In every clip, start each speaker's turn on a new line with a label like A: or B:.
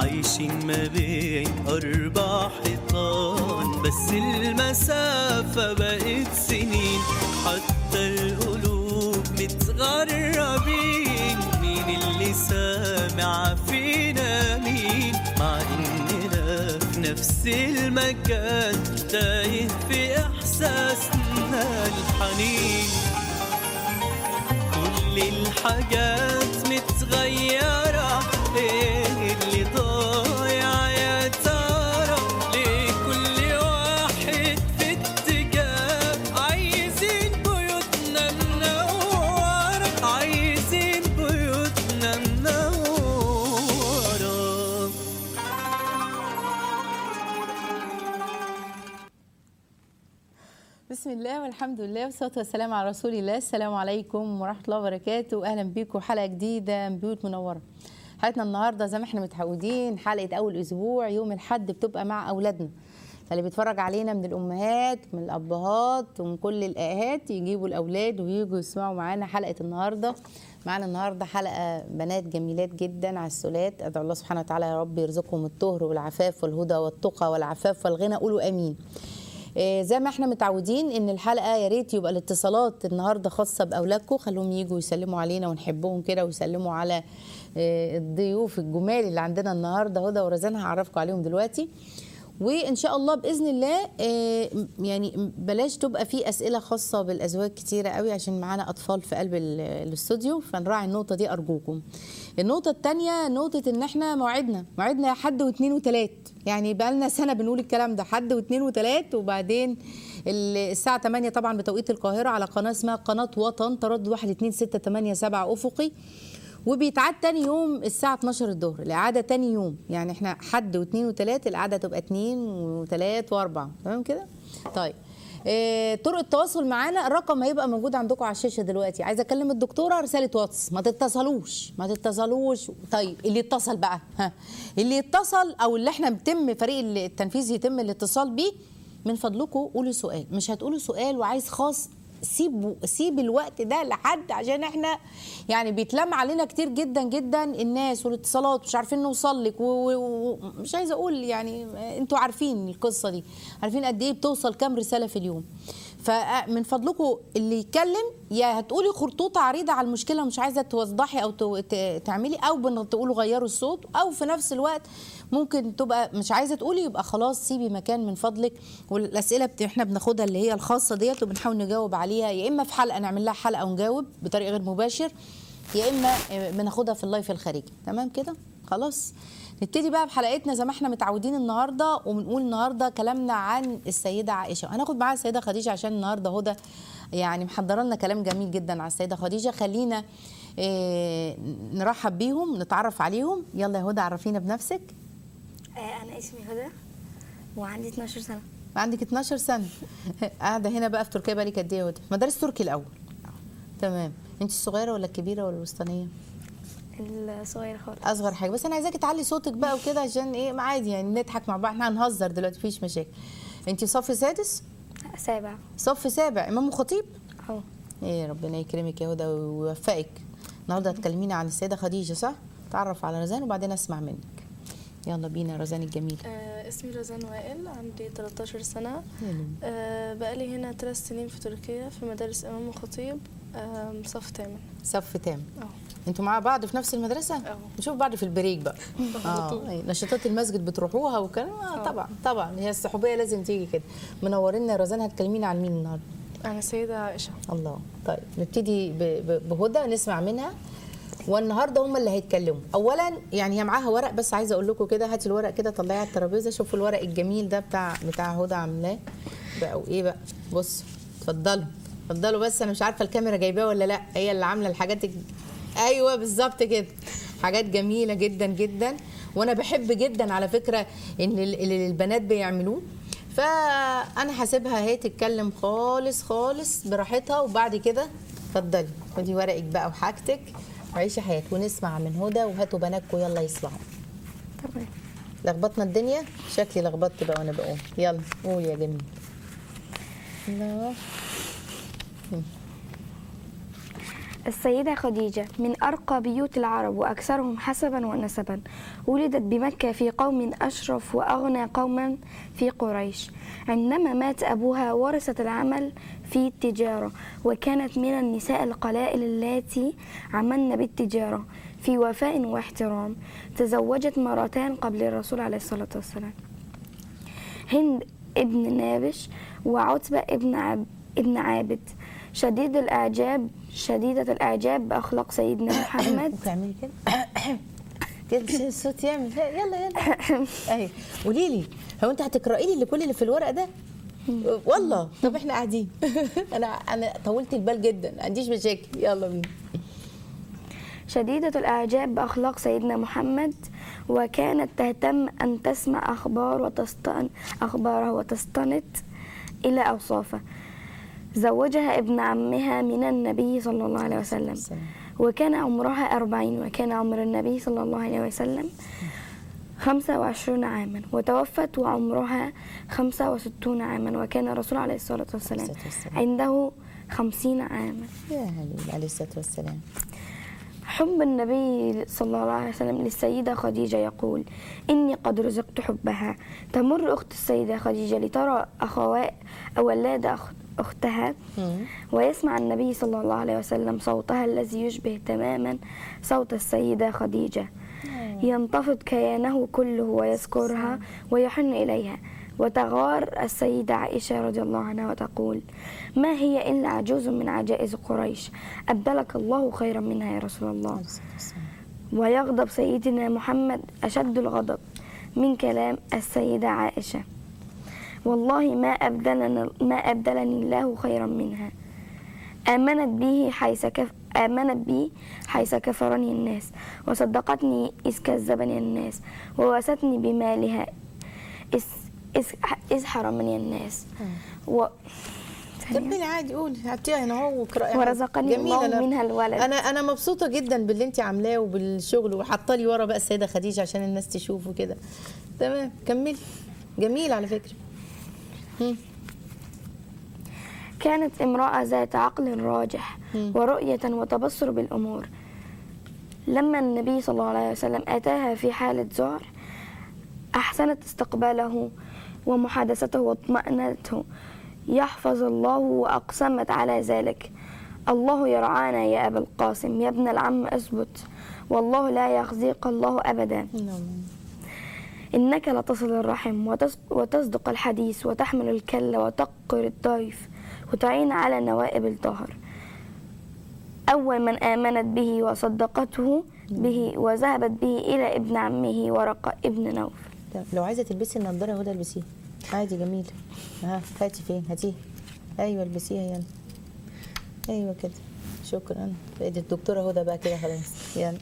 A: عايشين ما بين أربع حيطان بس المسافة بقت سنين حتى القلوب متغربين مين اللي سامع فينا مين مع إننا في نفس المكان تايه في إحساسنا الحنين كل الحاجات متغيرة ايه اللي ضايع يا ترى ليه كل واحد في اتجاه عايزين بيوتنا منورة عايزين بيوتنا منورة
B: بسم الله والحمد لله والصلاه والسلام على رسول الله السلام عليكم ورحمه الله وبركاته اهلا بيكم حلقه جديده من بيوت منوره حلقتنا النهارده زي ما احنا متعودين حلقه اول اسبوع يوم الاحد بتبقى مع اولادنا فاللي بيتفرج علينا من الامهات من الابهات ومن كل الاهات يجيبوا الاولاد وييجوا يسمعوا معانا حلقه النهارده معانا النهارده حلقه بنات جميلات جدا عسولات ادعو الله سبحانه وتعالى يا رب يرزقهم الطهر والعفاف والهدى والتقى والعفاف والغنى قولوا امين آه، زي ما احنا متعودين ان الحلقه يا ريت يبقى الاتصالات النهارده خاصه باولادكم خلوهم يجوا يسلموا علينا ونحبهم كده ويسلموا على آه، الضيوف الجمال اللي عندنا النهارده هدى ورزان هعرفكم عليهم دلوقتي وان شاء الله باذن الله آه، يعني بلاش تبقى في اسئله خاصه بالازواج كتيره قوي عشان معانا اطفال في قلب ال- الاستوديو فنراعي النقطه دي ارجوكم النقطه الثانيه نقطه ان احنا موعدنا موعدنا حد واثنين وثلاث يعني بقى لنا سنه بنقول الكلام ده حد واثنين وثلاث وبعدين ال- الساعه 8 طبعا بتوقيت القاهره على قناه اسمها قناه وطن تردد 1 2 6 8 7 افقي وبيتعاد تاني يوم الساعة 12 الظهر الإعادة تاني يوم يعني احنا حد واثنين وثلاث الإعادة تبقى اثنين وثلاث وأربعة تمام كده؟ طيب اه طرق التواصل معانا الرقم هيبقى موجود عندكم على الشاشة دلوقتي عايزة أكلم الدكتورة رسالة واتس ما تتصلوش ما تتصلوش طيب اللي يتصل بقى ها اللي يتصل أو اللي احنا بتم فريق التنفيذ يتم الاتصال بيه من فضلكم قولوا سؤال مش هتقولوا سؤال وعايز خاص سيب سيب الوقت ده لحد عشان احنا يعني بيتلم علينا كتير جدا جدا الناس والاتصالات مش عارفين نوصل لك ومش عايزه اقول يعني انتوا عارفين القصه دي عارفين قد ايه بتوصل كام رساله في اليوم فمن فضلكم اللي يتكلم يا هتقولي خرطوطه عريضه على المشكله ومش عايزه توضحي او تو- ت- تعملي او بن- تقولوا غيروا الصوت او في نفس الوقت ممكن تبقى مش عايزه تقولي يبقى خلاص سيبي مكان من فضلك والاسئله بت... احنا بناخدها اللي هي الخاصه ديت وبنحاول نجاوب عليها يا اما في حلقه نعمل لها حلقه ونجاوب بطريقه غير مباشر يا اما آه، بناخدها في اللايف الخارجي تمام كده خلاص نبتدي بقى بحلقتنا زي ما احنا متعودين النهارده وبنقول النهارده كلامنا عن السيده عائشه هناخد معاها السيده خديجه عشان النهارده هدى يعني محضره لنا كلام جميل جدا على السيده خديجه خلينا اه نرحب بيهم نتعرف عليهم يلا يا هدى عرفينا بنفسك
C: آه، أنا اسمي هدى وعندي 12 سنة
B: عندك 12 سنه قاعده هنا بقى في تركيا بقالك قد ايه يا هدى في مدارس تركي الاول تمام انت الصغيره ولا الكبيره ولا الوسطانيه
C: الصغير خالص
B: اصغر حاجه بس انا عايزاكي تعلي صوتك بقى وكده عشان ايه ما عادي يعني نضحك مع بعض احنا هنهزر دلوقتي مفيش مشاكل انت صف سادس
C: سابع
B: صف سابع امام وخطيب
C: أهو
B: ايه ربنا يكرمك يا هدى ويوفقك النهارده هتكلمينا عن السيده خديجه صح تعرف على رزان وبعدين اسمع منك يلا بينا يا رزان الجميل
D: آه، اسمي رزان وائل عندي 13 سنة
B: يلا.
D: آه، بقالي هنا ثلاث سنين في تركيا في مدارس إمام وخطيب آم، صف تامن
B: صف تام
D: اه
B: انتوا مع بعض في نفس المدرسه
D: اه.
B: نشوف بعض في البريك بقى
D: على طول.
B: أي، نشاطات المسجد بتروحوها وكلام آه
D: اه.
B: طبعا طبعا هي الصحوبيه لازم تيجي كده منورينا يا رزان هتكلمينا عن مين النهارده
D: أنا سيدة عائشة
B: الله طيب نبتدي ب- ب- بهدى نسمع منها والنهارده هم اللي هيتكلموا اولا يعني هي معاها ورق بس عايزه اقول لكم كده هاتي الورق كده طلعيه على الترابيزه شوفوا الورق الجميل ده بتاع بتاع هدى عاملاه بقى وايه بقى بصوا اتفضلوا اتفضلوا بس انا مش عارفه الكاميرا جايباه ولا لا هي اللي عامله الحاجات الج- ايوه بالظبط كده حاجات جميله جدا جدا وانا بحب جدا على فكره ان ال- اللي البنات بيعملوه فانا هسيبها هي تتكلم خالص خالص براحتها وبعد كده اتفضلي خدي ورقك بقى وحاجتك وعيشي حياتك ونسمع من هدى وهاتوا بناتكم يلا يسمعوا
C: تمام
B: لخبطنا الدنيا شكلي لخبطت بقى وانا بقوم يلا قول يا جميل الله
C: السيدة خديجة من أرقى بيوت العرب وأكثرهم حسبا ونسبا ولدت بمكة في قوم أشرف وأغنى قوما في قريش عندما مات أبوها ورثت العمل في التجارة وكانت من النساء القلائل اللاتي عملن بالتجارة في وفاء واحترام تزوجت مرتان قبل الرسول عليه الصلاة والسلام هند ابن نابش وعتبة ابن عب ابن عابد شديد الإعجاب شديدة الإعجاب بأخلاق سيدنا محمد
B: بتعملي كده كده عشان الصوت يعمل يلا يلا اهي قولي لي هو انت هتقراي لي اللي كل اللي في الورق ده والله طب احنا قاعدين انا انا طولت البال جدا ما عنديش مشاكل يلا بينا
C: شديدة الإعجاب بأخلاق سيدنا محمد وكانت تهتم أن تسمع أخبار وتستن أخباره وتستند إلى أوصافه زوجها ابن عمها من النبي صلى الله عليه وسلم وكان عمرها أربعين وكان عمر النبي صلى الله عليه وسلم خمسة وعشرون عاما وتوفت وعمرها خمسة وستون عاما وكان الرسول عليه الصلاة والسلام
B: الصلاة والسلام.
C: عنده خمسين عاما
B: يا حبيبي عليه الصلاه والسلام
C: حب النبي صلى الله عليه وسلم للسيدة خديجة يقول إني قد رزقت حبها تمر أخت السيدة خديجة لترى أخوات أولاد أخ- أختها ويسمع النبي صلى الله عليه وسلم صوتها الذي يشبه تماما صوت السيدة خديجة ينتفض كيانه كله ويذكرها ويحن إليها وتغار السيدة عائشة رضي الله عنها وتقول ما هي إلا عجوز من عجائز قريش أبدلك الله خيرا منها يا رسول الله
B: عليه الصلاه والسلام
C: ويغضب سيدنا محمد أشد الغضب من كلام السيدة عائشة والله ما أبدلنا ما أبدلني الله خيرا منها آمنت به حيث كف آمنت بي حيث كفرني الناس وصدقتني إذ كذبني الناس ووستني بمالها إذ إذ إذ حرمني الناس و...
B: كملي عادي قولي هاتيها هنا اهو واقراي
C: ورزقني
B: جميل،
C: الله
B: أنا-
C: منها الولد.
B: انا انا مبسوطه جدا باللي انت عاملاه وبالشغل وحاطه لي ورا بقى السيده خديجه عشان الناس تشوف وكده تمام كملي جميل على فكره مم.
C: كانت امرأة ذات عقل راجح ورؤية وتبصر بالأمور لما النبي صلى الله عليه وسلم أتاها في حالة ذعر أحسنت استقباله ومحادثته واطمأنته يحفظ الله وأقسمت على ذلك الله يرعانا يا أبا القاسم يا ابن العم اثبت والله لا يخزيك الله أبدا
B: نعم.
C: إنك لتصل الرحم وتص- وتصدق الحديث وتحمل الكل وتقر الضيف وتعين على نوائب الظهر أول من آمنت به وصدقته به وذهبت به إلى ابن عمه ورقة ابن نوف
B: طب لو عايزه تلبسي النضاره هدى البسيها عادي جميل ها هاتي فين هاتيها ايوه البسيها يلا ايوه كده شكرا بقيت الدكتوره هدى بقى كده خلاص يلا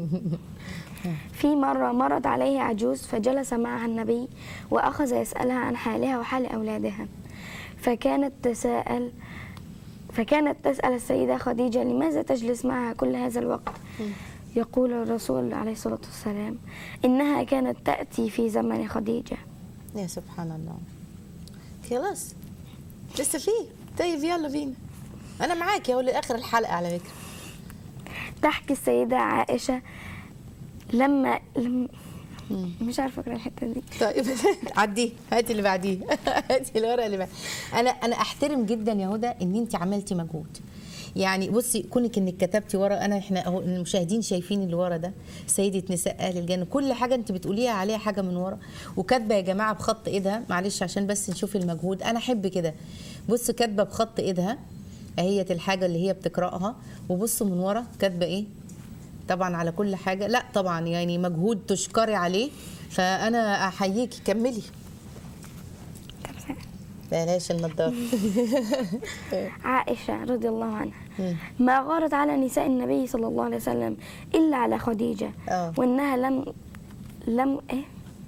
C: في مرة مرت عليه عجوز فجلس معها النبي وأخذ يسألها عن حالها وحال أولادها فكانت تساءل فكانت تسأل السيدة خديجة لماذا تجلس معها كل هذا الوقت يقول الرسول عليه الصلاة والسلام إنها كانت تأتي في زمن خديجة
B: يا سبحان الله خلاص لسه فيه طيب يلا بينا انا معاكي اهو لاخر الحلقه على فكره
C: تحكي السيدة عائشة لما, لما مش عارفة أقرأ الحتة دي
B: طيب عديه هاتي اللي بعديه هاتي الورقه اللي بعديه انا انا احترم جدا يا هدى ان انت عملتي مجهود يعني بصي كونك انك كتبتي ورا انا احنا اهو المشاهدين شايفين اللي ورا ده سيده نساء اهل الجنه كل حاجه انت بتقوليها عليها حاجه من ورا وكاتبه يا جماعه بخط ايدها معلش عشان بس نشوف المجهود انا احب كده بص كاتبه بخط ايدها اهيت الحاجه اللي هي بتقراها وبصوا من ورا كاتبه ايه طبعا على كل حاجه لا طبعا يعني مجهود تشكري عليه فانا احييكي كملي بلاش النضاره
C: عائشة رضي الله عنها
B: مم.
C: ما غارت على نساء النبي صلى الله عليه وسلم إلا على خديجة
B: آه.
C: وإنها لم لم إيه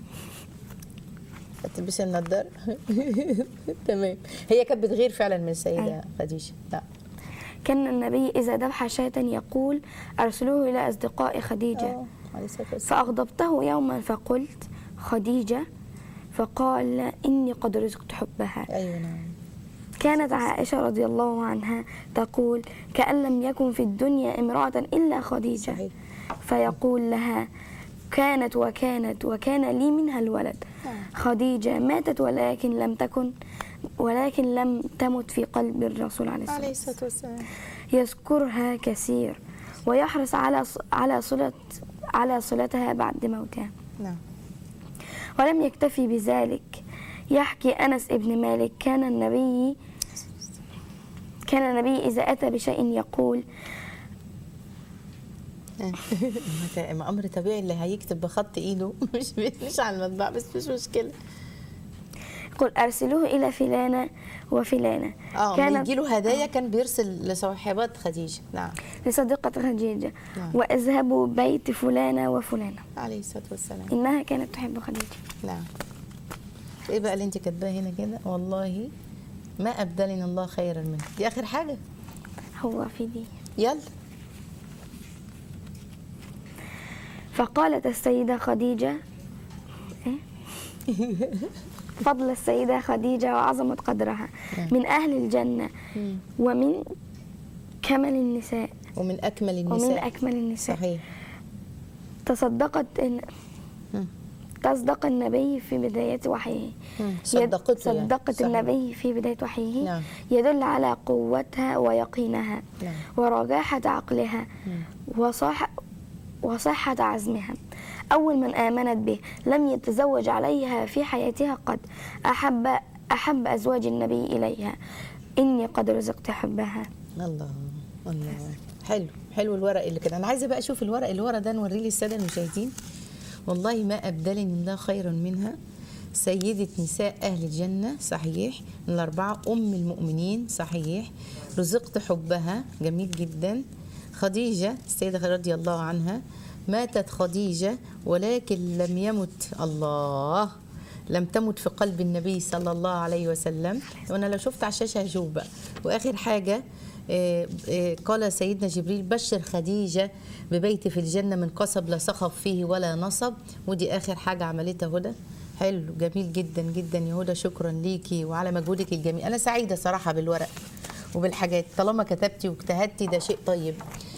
B: تلبسي النضاره تمام هي كانت بتغير فعلا من السيده
C: أيوة.
B: خديجه لا
C: كان النبي إذا ذبح شاة يقول أرسلوه إلى أصدقاء خديجة
B: آه، عليه الصلاه والسلام
C: فأغضبته يوما فقلت خديجة فقال إني قد رزقت حبها
B: ايوه نعم
C: كانت عائشة رضي الله عنها تقول كأن لم يكن في الدنيا امرأة إلا خديجة
B: صحيح.
C: فيقول لها كانت وكانت وكان لي منها الولد خديجة ماتت ولكن لم تكن ولكن لم تمت في قلب الرسول عليه الصلاة
B: عليه
C: والسلام
B: الصلاه والسلام
C: يذكرها كثير ويحرص على على صلة على صلتها بعد موتها
B: نعم
C: ولم يكتفي بذلك يحكي أنس ابن مالك كان النبي كان النبي إذا أتى بشيء يقول
B: ما امر طبيعي اللي هيكتب بخط ايده مش مش على المطبع بس مش مشكله
C: يقول أرسلوه إلى فلانة وفلانة
B: اه كان يجي له هدايا كان بيرسل لصاحبات خديجه نعم
C: لصديقة خديجة
B: نعم.
C: واذهبوا بيت فلانة وفلانة
B: عليه الصلاه والسلام
C: إنها كانت تحب خديجة
B: نعم ايه بقى اللي انت كاتباه هنا كده والله ما ابدلنا الله خيرا منه دي اخر حاجه
C: هو في دي
B: يلا
C: فقالت السيدة خديجة إيه؟ فضل السيدة خديجة وعظمة قدرها من أهل الجنة ومن كمل النساء
B: ومن اكمل النساء
C: ومن أكمل النساء
B: صحيح
C: تصدقت إن
B: مم.
C: تصدق النبي في بداية وحيه
B: مم.
C: يد-
B: صدقته يعني.
C: صدقت
B: صحيح.
C: النبي في بداية وحيه
B: نعم.
C: يدل على قوتها ويقينها
B: نعم.
C: ورجاحة عقلها وصح وصحة عزمها أول من آمنت به لم يتزوج عليها في حياتها قد أحب أحب أزواج النبي إليها إني قد رزقت حبها
B: الله الله حلو حلو الورق اللي كده انا عايزه بقى اشوف الورق اللي ورا ده نوريه للساده المشاهدين والله ما ابدلني الله خيرا منها سيدة نساء أهل الجنة صحيح من الأربعة أم المؤمنين صحيح رزقت حبها جميل جدا خديجة السيدة رضي الله عنها ماتت خديجة ولكن لم يمت الله لم تمت في قلب النبي صلى الله عليه وسلم وانا لو شفت على الشاشه هشوف بقى واخر حاجه آه، آه، قال سيدنا جبريل بشر خديجه ببيت في الجنه من قصب لا صخب فيه ولا نصب ودي اخر حاجه عملتها هدى حلو جميل جدا جدا يا هدى شكرا ليكي وعلى مجهودك الجميل انا سعيده صراحه بالورق وبالحاجات طالما كتبتي واجتهدتي ده شيء طيب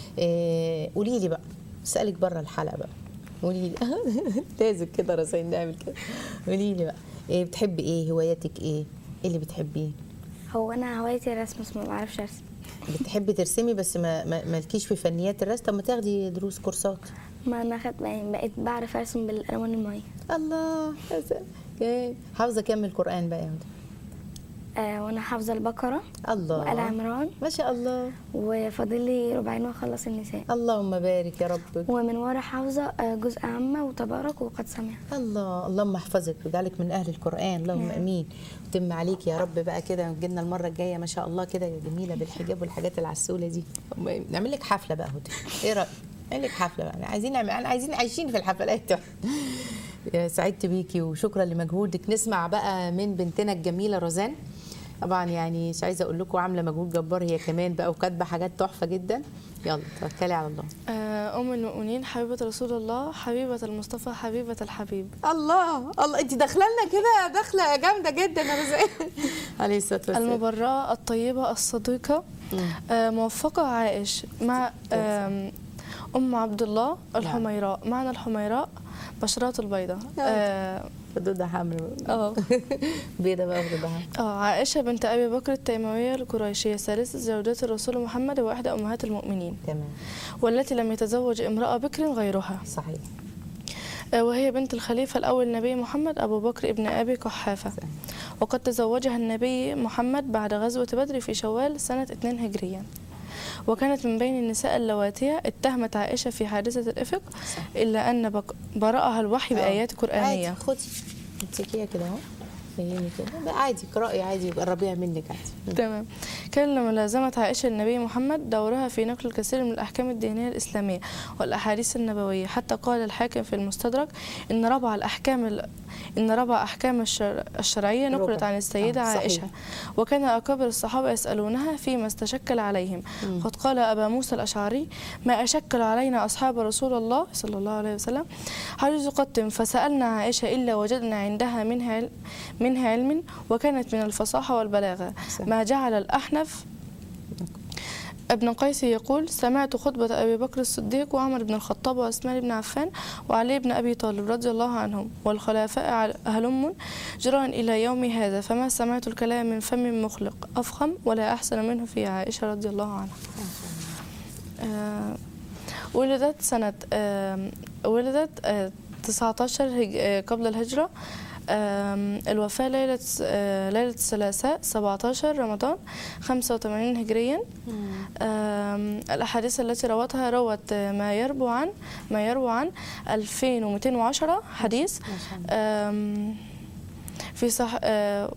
B: آه، قولي لي بقى اسالك بره الحلقه بقى قولي لي لازم كده رسائل نعمل كده قولي لي بقى إيه بتحبي ايه هواياتك ايه ايه اللي بتحبيه
C: هو أنا هوايتي الرسم بس ما بعرفش أرسم
B: بتحبي ترسمي بس ما ما مالكيش في فنيات الرسم طب ما تاخدي دروس كورسات
C: ما أنا خدت يعني بقيت بعرف أرسم بالألوان المية
B: الله يا سلام. إيه، حافظه كم القران بقى يا هدى
C: آه وأنا حافظة البقرة
B: الله
C: وآل عمران
B: ما شاء الله
C: وفاضل لي ربعين وأخلص النساء
B: اللهم بارك يا رب
C: ومن ورا حافظة آه، جزء عامة وتبارك وقد سمع
B: الله اللهم احفظك وجعلك من اهل القران اللهم امين وتم عليك يا رب بقى كده وتجينا المره الجايه ما شاء الله كده يا جميله بالحجاب والحاجات العسوله دي نعمل لك حفله بقى هدى ايه رايك نعمل لك حفله بقى عايزين نعمل عايزين عايشين في الحفلات يا سعدت بيكي وشكرا لمجهودك نسمع بقى من بنتنا الجميله روزان طبعا يعني مش عايزه اقول لكم عامله مجهود جبار هي كمان بقى وكاتبه حاجات تحفه جدا يلا توكلي على الله
D: آه، أم المؤمنين حبيبة رسول الله حبيبة المصطفى حبيبة الحبيب
B: الله الله انت داخله لنا كده داخله جامده جدا يا رزق عليه الصلاه والسلام
D: المبرأة الطيبة الصديقة آه، موفقة عائش مع آم، أم عبد الله الحميراء معنى الحميراء بشرات البيضاء اه
B: خدودها حمراء
D: اه
B: بيضه بقى خدودها
D: آه، عائشة بنت أبي بكر التيموية القريشية ثالثة زوجات الرسول محمد وإحدى أمهات المؤمنين
B: تمام
D: والتي لم يتزوج امرأة بكر غيرها
B: صحيح
D: آه، وهي بنت الخليفة الأول النبي محمد أبو بكر ابن أبي قحافة
B: صحيح.
D: وقد تزوجها النبي محمد بعد غزوة بدر في شوال سنة 2 هجريا وكانت من بين النساء اللواتي اتهمت عائشة في حادثة الإفك إلا أن بق- برأها الوحي بآيات قرآنية
B: عادي خدي امسكيها كده اهو فهمي كده لا عادي اقرأي عادي قربيها منك عادي
D: تمام كان ملازمة عائشة النبي محمد دورها في نقل الكثير من الأحكام الدينية الإسلامية والأحاديث النبوية حتى قال الحاكم في المستدرك إن ربع الأحكام ال... إن ربع أحكام الشر... الشرعية نقلت
B: ربع.
D: عن السيدة
B: آه، صحيح.
D: عائشة وكان أكابر الصحابة يسألونها فيما استشكل عليهم قد قال أبا موسى الأشعري ما أشكل علينا أصحاب رسول الله صلى الله عليه وسلم حديث قط فسألنا عائشة إلا وجدنا عندها منها عل- منها علم وكانت من الفصاحة والبلاغة
B: صح.
D: ما جعل الأحنف ابن قيس يقول سمعت خطبة أبي بكر الصديق وعمر بن الخطاب وعثمان بن عفان وعلي بن أبي طالب رضي الله عنهم والخلفاء عل- هلم جرا إلى يوم هذا فما سمعت الكلام من فم مخلق أفخم ولا أحسن منه في عائشة رضي الله عنها آه، ولدت سنة آم، ولدت آه، 19 هج... آه، قبل الهجرة آم، الوفاة ليلة آه، ليلة الثلاثاء 17 رمضان 85 هجريا آم، الأحاديث التي روتها روت آه، ما يربو عن ما يروى عن 2210 حديث
B: ما شاء الله
D: آم، في صح آه،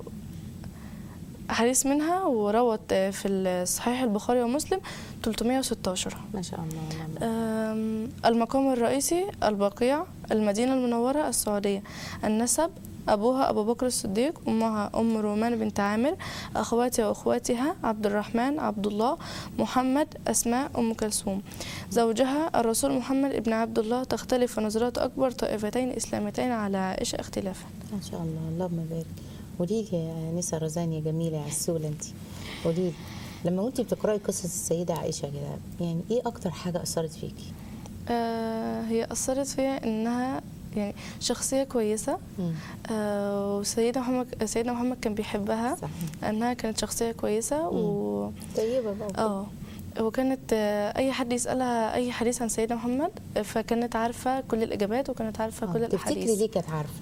D: حديث منها وروت آه، في الصحيح البخاري ومسلم 316
B: ما شاء الله الله
D: آم، المقام الرئيسي البقيع المدينة المنورة السعودية النسب أبوها أبو بكر الصديق أمها أم رومان بنت عامر أخواتها وأخواتها عبد الرحمن عبد الله محمد أسماء أم كلثوم زوجها الرسول محمد بن عبد الله تختلف نظرات أكبر طائفتين إسلامتين على عائشة اختلافا
B: ما شاء الله اللهم بارك قولي لي يا نسا رزان يا جميله يا عسوله انت قولي لي لما كنت بتقراي قصص السيده عائشه كده يعني ايه اكتر حاجه اثرت فيكي؟
D: آه هي أثرت فيها إنها يعني شخصية كويسة
B: مم.
D: آه وسيدنا محمد سيدنا محمد كان بيحبها
B: صحيح
D: لأنها كانت شخصية كويسة و
B: طيبه بقى وكده.
D: اه وكانت آه، أي حد يسألها أي حديث عن سيدنا محمد آه، فكانت عارفة كل الإجابات وكانت عارفة
B: آه،
D: كل
B: تفتكري
D: الأحاديث
B: ليه كانت عارفه؟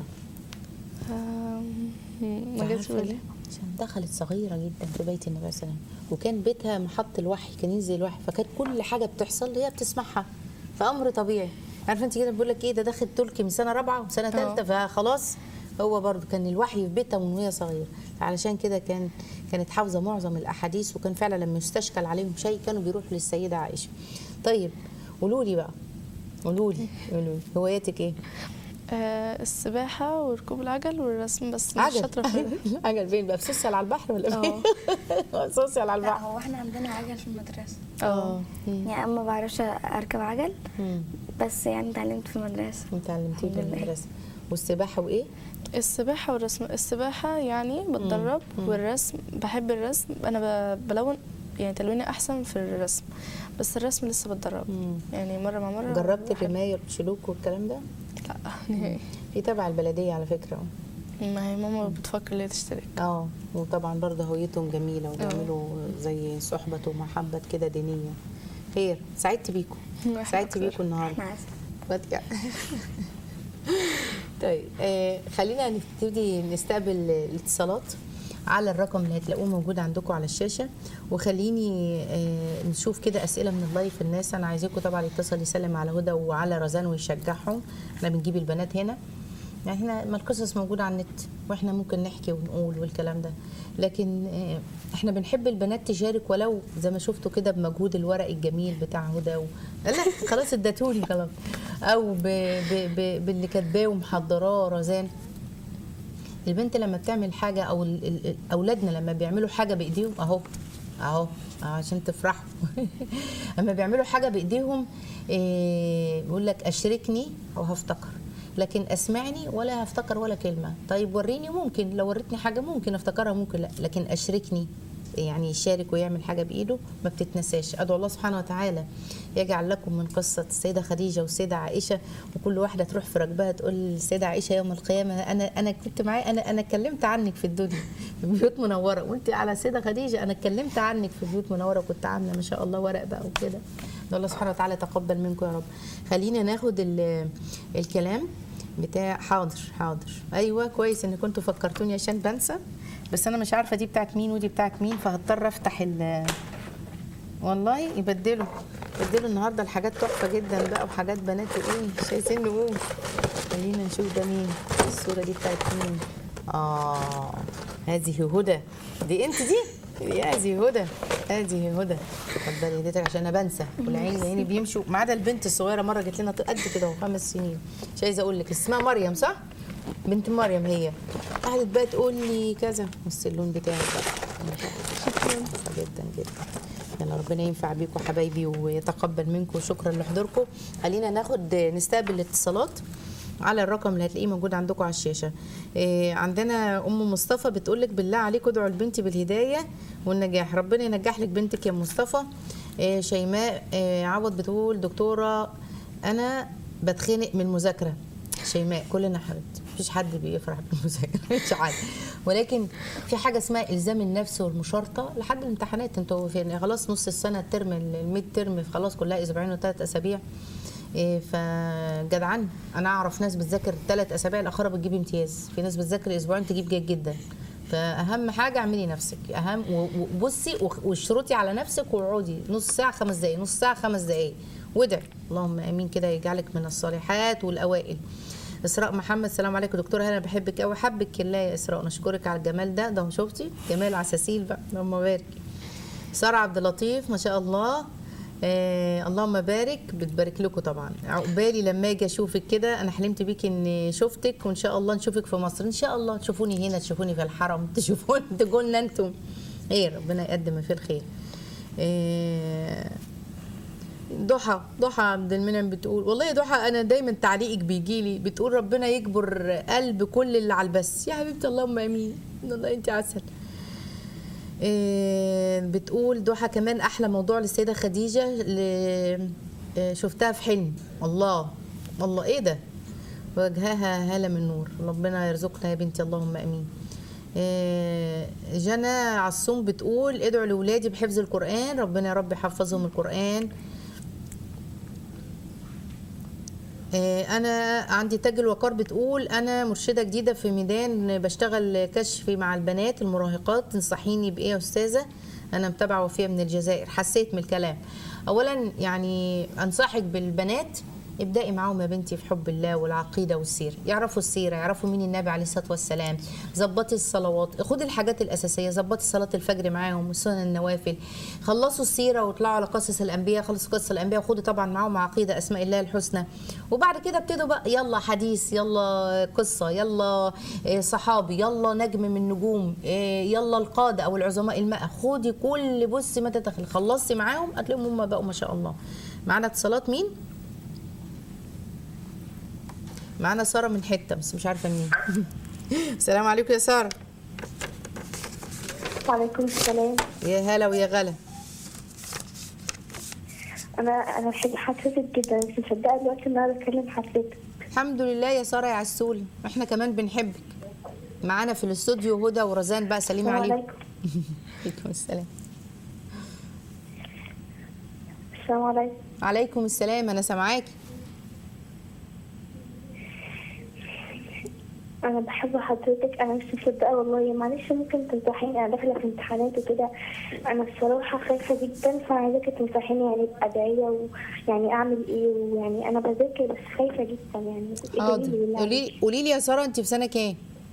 D: آم، ما
B: عارفة
D: جاتش بالي
B: ليه؟ عشان دخلت صغيرة جدا في بيت النبي صلى الله عليه وسلم وكان بيتها محط الوحي كان ينزل الوحي فكان كل حاجة بتحصل هي بتسمعها فأمر طبيعي عارفة انت كده بقول لك ايه ده داخل تركي من سنة رابعة وسنة ثالثة فخلاص هو برضه كان الوحي في بيتها من وهي صغيرة علشان كده كان كانت حافظة معظم الأحاديث وكان فعلا لما يستشكل عليهم شيء كانوا بيروحوا للسيدة عائشة طيب قولوا لي بقى قولوا لي قولوا لي هواياتك ايه؟
D: آه السباحة وركوب العجل والرسم بس مش
B: عجل
D: شاطرة في
B: عجل فين بقى في سوسيال على البحر ولا
D: اه
B: فين؟ سوسيال على
C: لا
B: البحر
C: هو احنا عندنا عجل في المدرسة
D: اه
C: يعني أنا ما بعرفش أركب عجل
B: مم.
C: بس يعني اتعلمت في المدرسة
B: اتعلمتيه في
C: الحمد لله.
B: المدرسة والسباحة وإيه؟
D: السباحة والرسم السباحة يعني بتدرب
B: مم.
D: والرسم بحب الرسم أنا ب- بلون يعني تلويني أحسن في الرسم بس الرسم لسه بتدرب
B: مم.
D: يعني مرة مع مرة
B: جربت
D: بحب-
B: الرماية والشلوك والكلام ده؟
D: لا نهائي
B: في تبع البلدية على فكرة
D: ما هي ماما بتفكر ليه تشترك
B: اه وطبعا برضه هويتهم جميلة وبيعملوا زي صحبة ومحبة كده دينية خير سعدت بيكم سعدت بيكم النهارده
C: احنا عسل
B: بدك طيب آه خلينا نبتدي نستقبل الاتصالات على الرقم اللي هتلاقوه موجود عندكم على الشاشه وخليني آه نشوف كده اسئله من اللايف الناس انا عايزاكم طبعا يتصل يسلم على هدى وعلى رزان ويشجعهم احنا بنجيب البنات هنا يعني احنا ما القصص موجوده على النت واحنا ممكن نحكي ونقول والكلام ده لكن آه، احنا بنحب البنات تشارك ولو زي ما شفتوا كده بمجهود الورق الجميل بتاع هدى و... لا خلاص اديتوني خلاص او ب... ب... ب... باللي كاتباه ومحضراه رزان البنت لما بتعمل حاجه او ال... ال... اولادنا لما بيعملوا حاجه بايديهم اهو اهو أهو عشان تفرحوا لما بيعملوا حاجه بايديهم إيه بيقول لك اشركني وهفتكر لكن اسمعني ولا هفتكر ولا كلمه طيب وريني ممكن لو وريتني حاجه ممكن افتكرها ممكن لا لكن اشركني يعني يشارك ويعمل حاجه بايده ما بتتنساش ادعو الله سبحانه وتعالى يجعل لكم من قصه السيده خديجه والسيده عائشه وكل واحده تروح في ركبها تقول للسيده عائشه يوم القيامه انا انا كنت معايا انا انا اتكلمت عنك في الدنيا في بيوت منوره وانت على السيده خديجه انا اتكلمت عنك في بيوت منوره وكنت عامله ما شاء الله ورق بقى وكده ادعو الله سبحانه وتعالى يتقبل منكم يا رب خلينا ناخد ال- الكلام بتاع حاضر حاضر ايوه كويس ان كنتوا فكرتوني عشان بنسى بس انا مش عارفه دي بتاعت مين ودي بتاعت مين فهضطر افتح ال والله يبدلوا يبدلوا النهارده الحاجات تحفه جدا بقى وحاجات بنات ايه مش عايزين نقول خلينا نشوف ده مين الصوره دي بتاعت مين اه هذه هدى دي انت دي دي هذه هدى هذه هدى اتفضلي دي عشان انا بنسى والعين عيني بيمشوا ما عدا البنت الصغيره مره جت لنا قد كده خمس سنين مش عايزه اقول لك اسمها مريم صح؟ بنت مريم هي قعدت بقى تقول لي كذا بص اللون بتاعي بقى شكرا جدا جدا يلا ربنا ينفع بيكم حبايبي ويتقبل منكم شكرا لحضوركم خلينا ناخد نستقبل الاتصالات على الرقم اللي هتلاقيه موجود عندكم على الشاشه إيه عندنا ام مصطفى بتقول لك بالله عليك ادعوا لبنتي بالهدايه والنجاح ربنا ينجح لك بنتك يا مصطفى إيه شيماء إيه عوض بتقول دكتوره انا بتخنق من المذاكره شيماء كلنا حبيبتي مفيش حد بيفرح بالمذاكره مش عارف ولكن في حاجه اسمها الزام النفس والمشارطه لحد الامتحانات انتوا في خلاص نص السنه الترم الميد ترم خلاص كلها اسبوعين وثلاث اسابيع إيه فجدعان انا اعرف ناس بتذاكر ثلاث اسابيع الاخره بتجيب امتياز في ناس بتذاكر اسبوعين تجيب جيد جدا فاهم حاجه اعملي نفسك اهم و- وبصي وخ- واشرطي على نفسك واقعدي نص ساعه خمس دقائق نص ساعه خمس دقائق وادعي اللهم امين كده يجعلك من الصالحات والاوائل اسراء محمد السلام عليكم دكتوره هلا بحبك قوي حبك الله يا اسراء نشكرك على الجمال ده ده شفتي جمال عساسيل بقى اللهم بارك ساره عبد اللطيف ما شاء الله آه اللهم بارك بتبارك لكم طبعا عقبالي لما اجي اشوفك كده انا حلمت بيك اني شفتك وان شاء الله نشوفك في مصر ان شاء الله تشوفوني هنا تشوفوني في الحرم تشوفوني تقولنا انتم ايه ربنا يقدم ما فيه الخير آه ضحى ضحى عبد المنعم بتقول والله يا ضحى انا دايما تعليقك بيجي لي بتقول ربنا يجبر قلب كل اللي على البث يا حبيبتي اللهم امين والله انت عسل إيه، بتقول ضحى كمان احلى موضوع للسيده خديجه ل- إيه، شفتها في حلم الله الله ايه ده وجهها هاله من نور ربنا يرزقنا يا بنتي اللهم امين إيه، جنى عصوم بتقول ادعوا لاولادي بحفظ القران ربنا يا رب يحفظهم القران آه، انا عندي تاج الوقار بتقول انا مرشده جديده في ميدان بشتغل كشف مع البنات المراهقات تنصحيني بايه يا استاذه انا متابعه وفيه من الجزائر حسيت من الكلام اولا يعني انصحك بالبنات ابدأي معاهم يا بنتي في حب الله والعقيدة والسيرة يعرفوا السيرة يعرفوا مين النبي عليه الصلاة والسلام ظبطي الصلوات خدي الحاجات الأساسية ظبطي صلاة الفجر معاهم وسنن النوافل خلصوا السيرة واطلعوا على قصص الأنبياء خلصوا قصص الأنبياء وخدوا طبعا معاهم عقيدة أسماء الله الحسنى وبعد كده ابتدوا بقى يلا حديث يلا قصة يلا إيه، صحابي يلا نجم من نجوم إيه، يلا القادة أو العظماء الماء خدي كل بصي ما تدخل خلصتي معاهم هتلاقيهم هم بقوا ما شاء الله معانا اتصالات مين؟ معانا ساره من حته بس مش عارفه منين السلام عليكم يا ساره
E: وعليكم السلام
B: يا هلا ويا غلا
E: انا انا بحب حضرتك جدا مش مصدقه دلوقتي ان انا بكلم حضرتك
B: الحمد لله يا ساره يا عسول احنا كمان بنحبك معانا في الاستوديو هدى ورزان بقى سليمه
E: السلام
B: عليكم
E: عليكم
B: عليكم السلام
E: السلام عليكم
B: عليكم السلام انا سامعاكي
E: انا بحب حضرتك انا مش مصدقه والله معلش ممكن تنصحيني انا داخله في امتحانات وكده انا الصراحه خايفه جدا فعايزاكي تنصحيني يعني بادعيه ويعني اعمل ايه ويعني انا بذاكر بس خايفه جدا يعني
B: حاضر
E: ادعيلي بالله.
B: قولي قولي لي يا ساره انت في سنه كام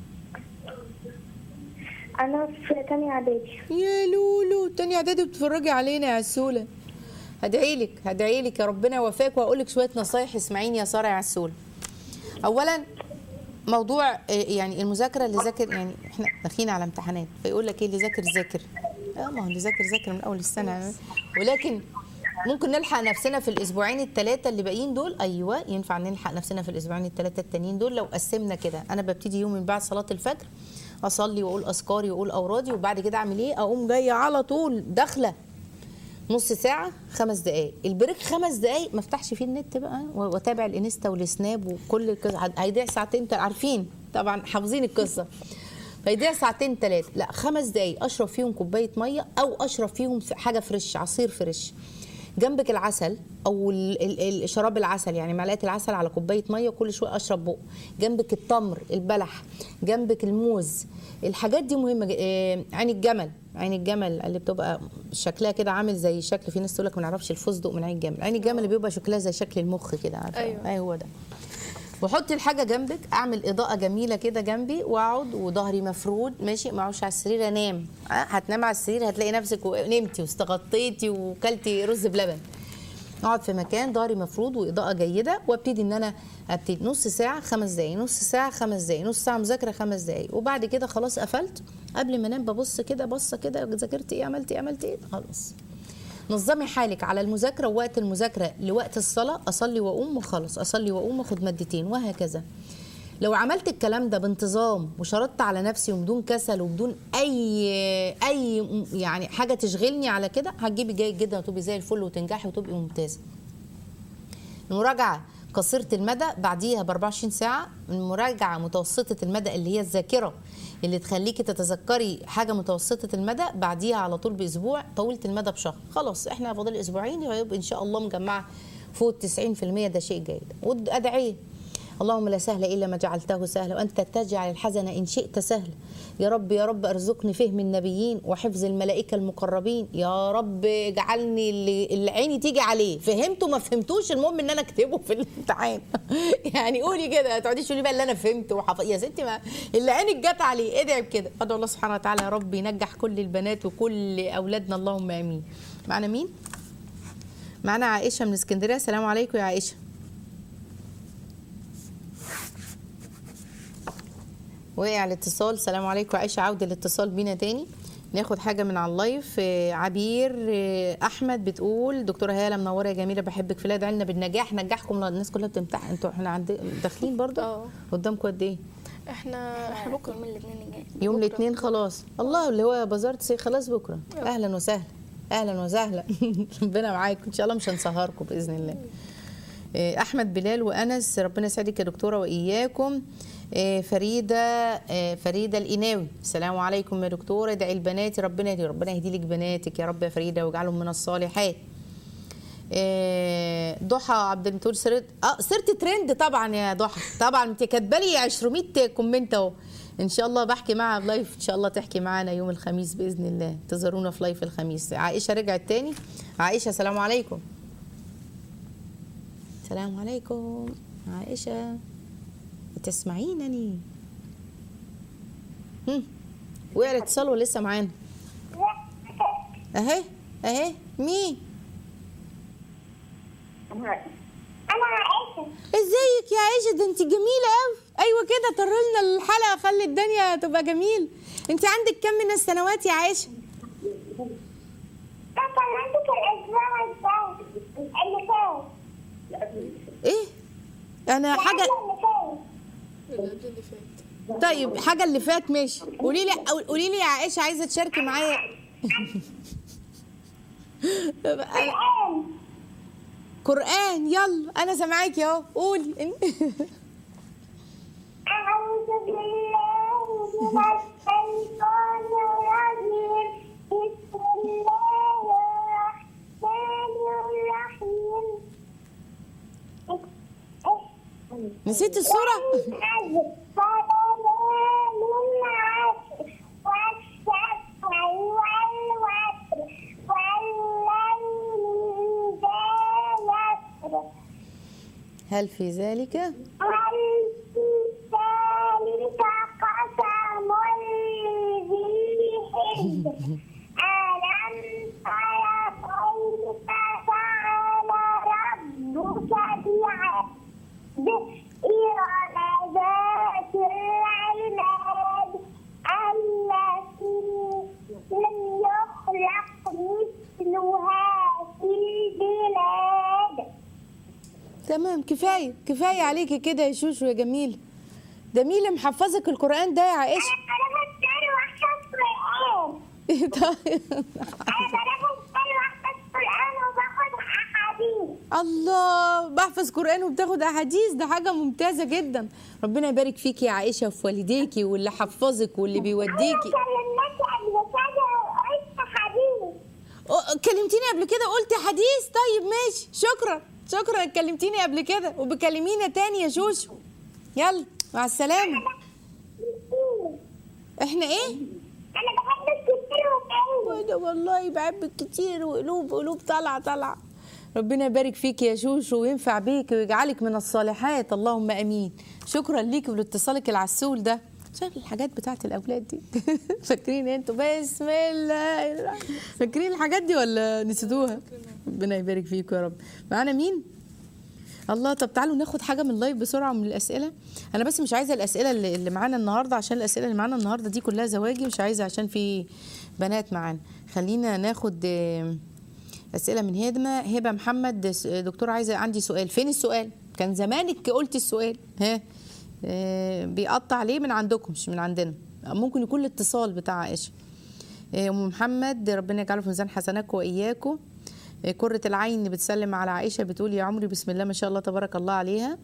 E: انا في تانية اعدادي
B: يا لولو تاني اعدادي بتتفرجي علينا يا عسوله هدعي لك هدعي لك يا ربنا يوفقك وهقول لك شويه نصايح اسمعيني يا ساره يا عسوله اولا موضوع آه، يعني المذاكره اللي ذاكر يعني احنا داخلين على امتحانات فيقول لك ايه اللي ذاكر ذاكر اه ما هو اللي ذاكر ذاكر من اول السنه ولكن ممكن نلحق نفسنا في الاسبوعين الثلاثه اللي باقيين دول ايوه ينفع نلحق نفسنا في الاسبوعين الثلاثه التانيين دول لو قسمنا كده انا ببتدي يومي من بعد صلاه الفجر اصلي واقول اذكاري واقول اورادي وبعد كده اعمل ايه اقوم جايه على طول داخله نص ساعة خمس دقايق البريك خمس دقايق ما افتحش فيه النت بقى واتابع الانستا والسناب وكل القصة هيضيع ساعتين تل- عارفين طبعا حافظين القصة فيضيع ساعتين ثلاثة لا خمس دقايق اشرب فيهم كوباية مية او اشرب فيهم ف- حاجة فريش عصير فريش جنبك العسل او ال- ال- ال- شراب العسل يعني معلقه العسل على كوبايه ميه كل شويه اشرب بق جنبك التمر البلح جنبك الموز الحاجات دي مهمه ج- آه، عين الجمل عين الجمل اللي بتبقى شكلها كده عامل زي شكل في ناس تقول لك ما نعرفش الفستق من عين الجمل عين الجمل اللي بيبقى شكلها زي شكل المخ كده عارفه
D: أيوة.
B: ايوه هو ده وحط الحاجه جنبك اعمل اضاءه جميله كده جنبي واقعد وظهري مفرود ماشي ما اقعدش على السرير انام آه، هتنام على السرير هتلاقي نفسك و- نمتي واستغطيتي وكلتي رز بلبن اقعد في مكان ظهري مفروض واضاءه جيده وابتدي ان انا ابتدي نص ساعه خمس دقايق نص ساعه خمس دقايق نص ساعه مذاكره خمس دقايق وبعد كده خلاص قفلت قبل ما انام ببص كده بصه كده ذاكرت ايه عملت ايه عملت ايه خلاص نظمي حالك على المذاكره ووقت المذاكره لوقت الصلاه اصلي واقوم وخلص اصلي واقوم واخد مادتين وهكذا لو عملت الكلام ده بانتظام وشرطت على نفسي وبدون كسل وبدون اي اي يعني حاجه تشغلني على كده هتجيبي جيد جدا وتبقي زي الفل وتنجحي وتبقي ممتازه المراجعه قصيره المدى بعديها ب 24 ساعه المراجعه متوسطه المدى اللي هي الذاكره اللي تخليكي تتذكري حاجه متوسطه المدى بعديها على طول باسبوع طويله المدى بشهر خلاص احنا فاضل اسبوعين يبقى ان شاء الله مجمعه فوق 90% ده شيء جيد وادعيه اللهم لا سهل الا ما جعلته سهلا وانت تجعل الحزن ان شئت سهلا يا رب يا رب ارزقني فهم النبيين وحفظ الملائكه المقربين يا رب اجعلني اللي, اللي عيني تيجي عليه فهمته ما فهمتوش المهم ان انا اكتبه في الامتحان يعني قولي كده ما تقعديش تقولي بقى اللي انا فهمته وحف... يا ستي ما اللي عينك جت عليه ادعي بكده ادعو الله سبحانه وتعالى يا رب ينجح كل البنات وكل اولادنا اللهم امين معنا مين معنا عائشه من اسكندريه السلام عليكم يا عائشه وقع الاتصال السلام عليكم عائشه عوده الاتصال بينا تاني ناخد حاجه من على اللايف آه، عبير آه، احمد بتقول دكتوره هاله منوره يا جميله بحبك في الله ادعي لنا بالنجاح نجحكم لأن الناس كلها بتمتحن انتوا احنا عند داخلين برضه
D: اه
B: قدامكم قد ايه
D: احنا احنا بكره
C: يوم الاثنين الجاي
B: يوم
D: بكرة.
B: الاثنين خلاص الله اللي هو بازار تسي خلاص بكره اهلا وسهلا اهلا وسهلا ربنا معاكم ان شاء الله مش هنسهركم باذن الله آه، احمد بلال وانس ربنا يسعدك يا دكتوره واياكم آه، فريده آه، فريده القناوي السلام عليكم يا دكتوره ادعي البنات ربنا يهدي ربنا يهدي لك بناتك يا رب يا فريده واجعلهم من الصالحات آه، ضحى عبد المتول سرت اه سرت ترند طبعا يا ضحى طبعا انت كاتبه لي 200 كومنت اهو ان شاء الله بحكي معاها في لايف ان شاء الله تحكي معانا يوم الخميس باذن الله انتظرونا في لايف الخميس عائشه رجعت تاني عائشه السلام عليكم السلام عليكم عائشه تسمعينني هم وقع الاتصال ولا لسه معانا اهي اهي مين
E: انا عائشه
B: ازيك يا عائشه ده انت جميله قوي ايوه كده طر لنا الحلقه خلي الدنيا تبقى جميل انت عندك كم من السنوات يا عائشه
E: طبعا عندك الاسبوع الجاي اللي فات
B: ايه انا حاجه
E: اللي فات
D: اللي قبل اللي فات
B: طيب حاجه اللي فات ماشي قولي لي قولي لي يا عائشه عايزه تشاركي معايا
E: الان
B: قران يلا انا سامعاكي اهو قولي
E: أعوذ بالله من الشيطان الرجيم بسم الله الرحمن الرحيم
B: نسيت الصوره هل في ذلك
E: هل في ذلك قسم لذي حجر ألم تر كيف فعل ربك بعبده إرم ذات العماد التي لم يخلق مثلها في البلاد
B: تمام كفايه كفايه عليكي كده يا شوشو يا جميل ده مين اللي محفظك القران ده يا عائشه
E: أنا بفكر وأحفظ قرآن
B: طيب.
E: أنا بفكر وأحفظ قرآن وباخد أحاديث
B: الله بحفظ قرآن وبتاخد أحاديث ده حاجة ممتازة جدا ربنا يبارك فيكي يا عائشة وفي والديكي واللي حفظك واللي
E: أنا
B: بيوديكي
E: كلمتك قبل كده وقلت أحاديث
B: أه، كلمتيني قبل كده قلت حديث طيب ماشي شكرا شكرا كلمتيني قبل كده وبكلمينا تاني يا شوشو يلا مع السلامة احنا ايه؟
E: أنا بحبك كتير وكتير
B: وانا والله بحبك كتير وقلوب قلوب طالعه طالعه ربنا يبارك فيك يا شوشو وينفع بيك ويجعلك من الصالحات اللهم امين شكرا ليك ولاتصالك العسول ده شايف الحاجات بتاعت الاولاد دي فاكرين انتوا بسم الله الرحمن- فاكرين الحاجات دي ولا نسيتوها ربنا يبارك فيكم يا رب معانا مين الله طب تعالوا ناخد حاجه من اللايف بسرعه من الاسئله انا بس مش عايزه الاسئله اللي اللي معانا النهارده عشان الاسئله اللي معانا النهارده دي كلها زواجي مش عايزه عشان في بنات معانا خلينا ناخد آه، اسئله من هدمه هبه محمد س- دكتور عايزه عندي سؤال فين السؤال كان زمانك قلت السؤال ها آه، بيقطع ليه من عندكم مش من عندنا ممكن يكون الاتصال بتاع عائشه آه، ام محمد ربنا يجعله في ميزان حسناتكم واياكم آه، كرة العين بتسلم على عائشة بتقول يا عمري بسم الله ما شاء الله تبارك الله عليها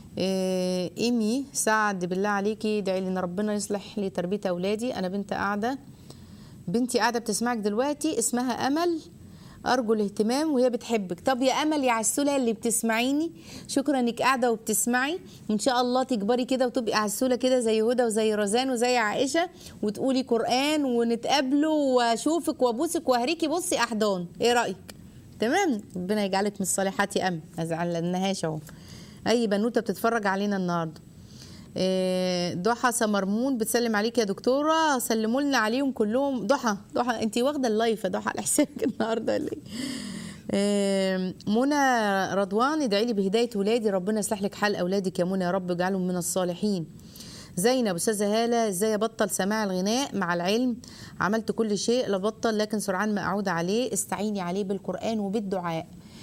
B: آه، ايمي سعد بالله عليكي ادعي لي ان ربنا يصلح لي تربيه اولادي انا بنت قاعده بنتي قاعده بتسمعك دلوقتي اسمها امل ارجو الاهتمام وهي بتحبك طب يا امل يا عسوله اللي بتسمعيني شكرا انك قاعده وبتسمعي وان شاء الله تكبري كده وتبقي عسوله كده زي هدى وزي رزان وزي عائشه وتقولي قران ونتقابلوا واشوفك وابوسك واهريكي بصي احضان ايه رايك تمام ربنا يجعلك من الصالحات يا ام ما زعلناهاش اهو اي بنوته بتتفرج علينا النهارده إيه، ضحى سمرمون بتسلم عليك يا دكتوره سلموا لنا عليهم كلهم ضحى ضحى انت واخده اللايف يا ضحى على حسابك النهارده ولا ايه إيه، منى رضوان ادعي لي بهدايه ولادي ربنا يصلح لك حال اولادك يا منى يا رب اجعلهم من الصالحين زينب استاذه هاله ازاي ابطل سماع الغناء مع العلم عملت كل شيء لبطل لكن سرعان ما اعود عليه استعيني عليه بالقران وبالدعاء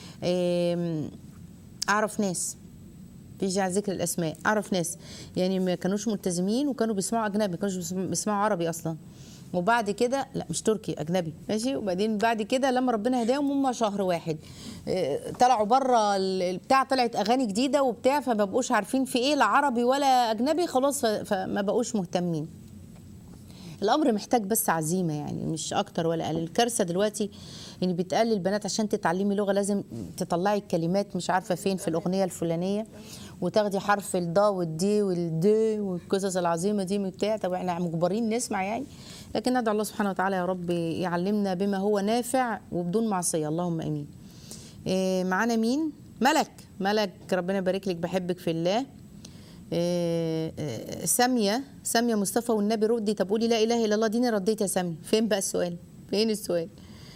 B: إيه، اعرف ناس في على ذكر الاسماء اعرف ناس يعني ما كانوش ملتزمين وكانوا بيسمعوا اجنبي ما كانوش بيسمعوا- بيسمعوا عربي اصلا وبعد كده لا مش تركي اجنبي ماشي وبعدين بعد كده لما ربنا هداهم هم شهر واحد آه، طلعوا بره البتاع طلعت اغاني جديده وبتاع فما بقوش عارفين في ايه لا عربي ولا اجنبي خلاص ف- فما بقوش مهتمين الامر محتاج بس عزيمه يعني مش اكتر ولا اقل الكارثه دلوقتي ان بيتقال للبنات عشان تتعلمي لغه لازم تطلعي الكلمات مش عارفه فين في الاغنيه الفلانيه وتاخدي حرف الضا والدي والد والقصص العظيمه دي من بتاع طب احنا مجبرين نسمع يعني لكن ندعو الله سبحانه وتعالى يا رب يعلمنا بما هو نافع وبدون معصيه اللهم امين إيه، معانا مين ملك ملك ربنا يبارك لك بحبك في الله إيه، إيه، ساميه ساميه مصطفى والنبي ردي طب قولي لا اله الا الله ديني رديت يا ساميه فين بقى السؤال فين السؤال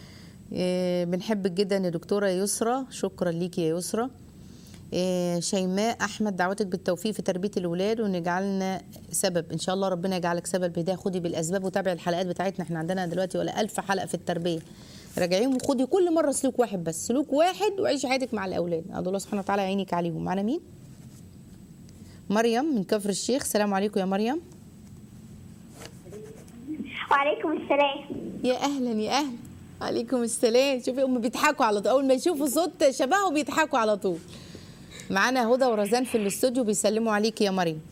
B: إيه، بنحبك جدا يا دكتوره يسرى شكرا ليكي يا يسرى إيه، شيماء احمد دعوتك بالتوفيق في تربيه الاولاد ونجعلنا سبب ان شاء الله ربنا يجعلك سبب بدايه خدي بالاسباب وتابعي الحلقات بتاعتنا احنا عندنا دلوقتي ولا ألف حلقه في التربيه راجعيهم وخدي كل مره سلوك واحد بس سلوك واحد وعيشي حياتك مع الاولاد ادعو الله سبحانه وتعالى يعينك عليهم معانا مين مريم من كفر الشيخ السلام عليكم يا مريم
E: وعليكم السلام
B: يا اهلا يا اهلا عليكم السلام شوفي هم بيضحكوا على طول اول ما يشوفوا صوت شبهه بيضحكوا على طول معانا هدى ورزان في الاستوديو بيسلموا عليك يا مريم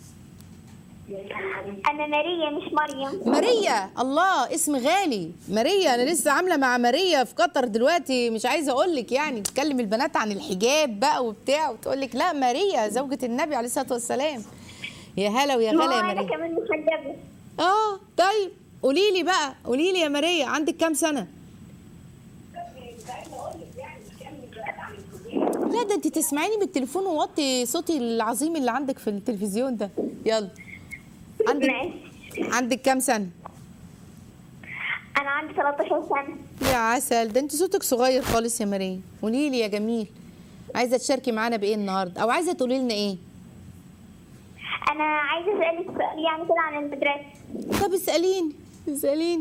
E: انا ماريا مش مريم
B: ماريا الله اسم غالي ماريا انا لسه عامله مع ماريا في قطر دلوقتي مش عايزه اقول لك يعني تكلم البنات عن الحجاب بقى وبتاع وتقول لك لا ماريا زوجة النبي عليه الصلاه والسلام يا هلا ويا
E: ما
B: غلا يا
E: هو انا
B: ماريا
E: كمان محجبه
B: اه طيب قولي لي بقى قولي لي يا ماريا عندك كام سنه لا ده انت تسمعيني بالتليفون ووطي صوتي العظيم اللي عندك في التلفزيون ده يلا عندك
E: ماشي
B: عندك كام سنه
E: انا عندي 13 سنه
B: يا عسل ده انت صوتك صغير خالص يا ماريا قولي لي يا جميل عايزه تشاركي معانا بايه النهارده او عايزه تقولي لنا ايه
E: انا عايزه اسالك سؤال يعني كده عن المدرسه
B: طب اساليني اساليني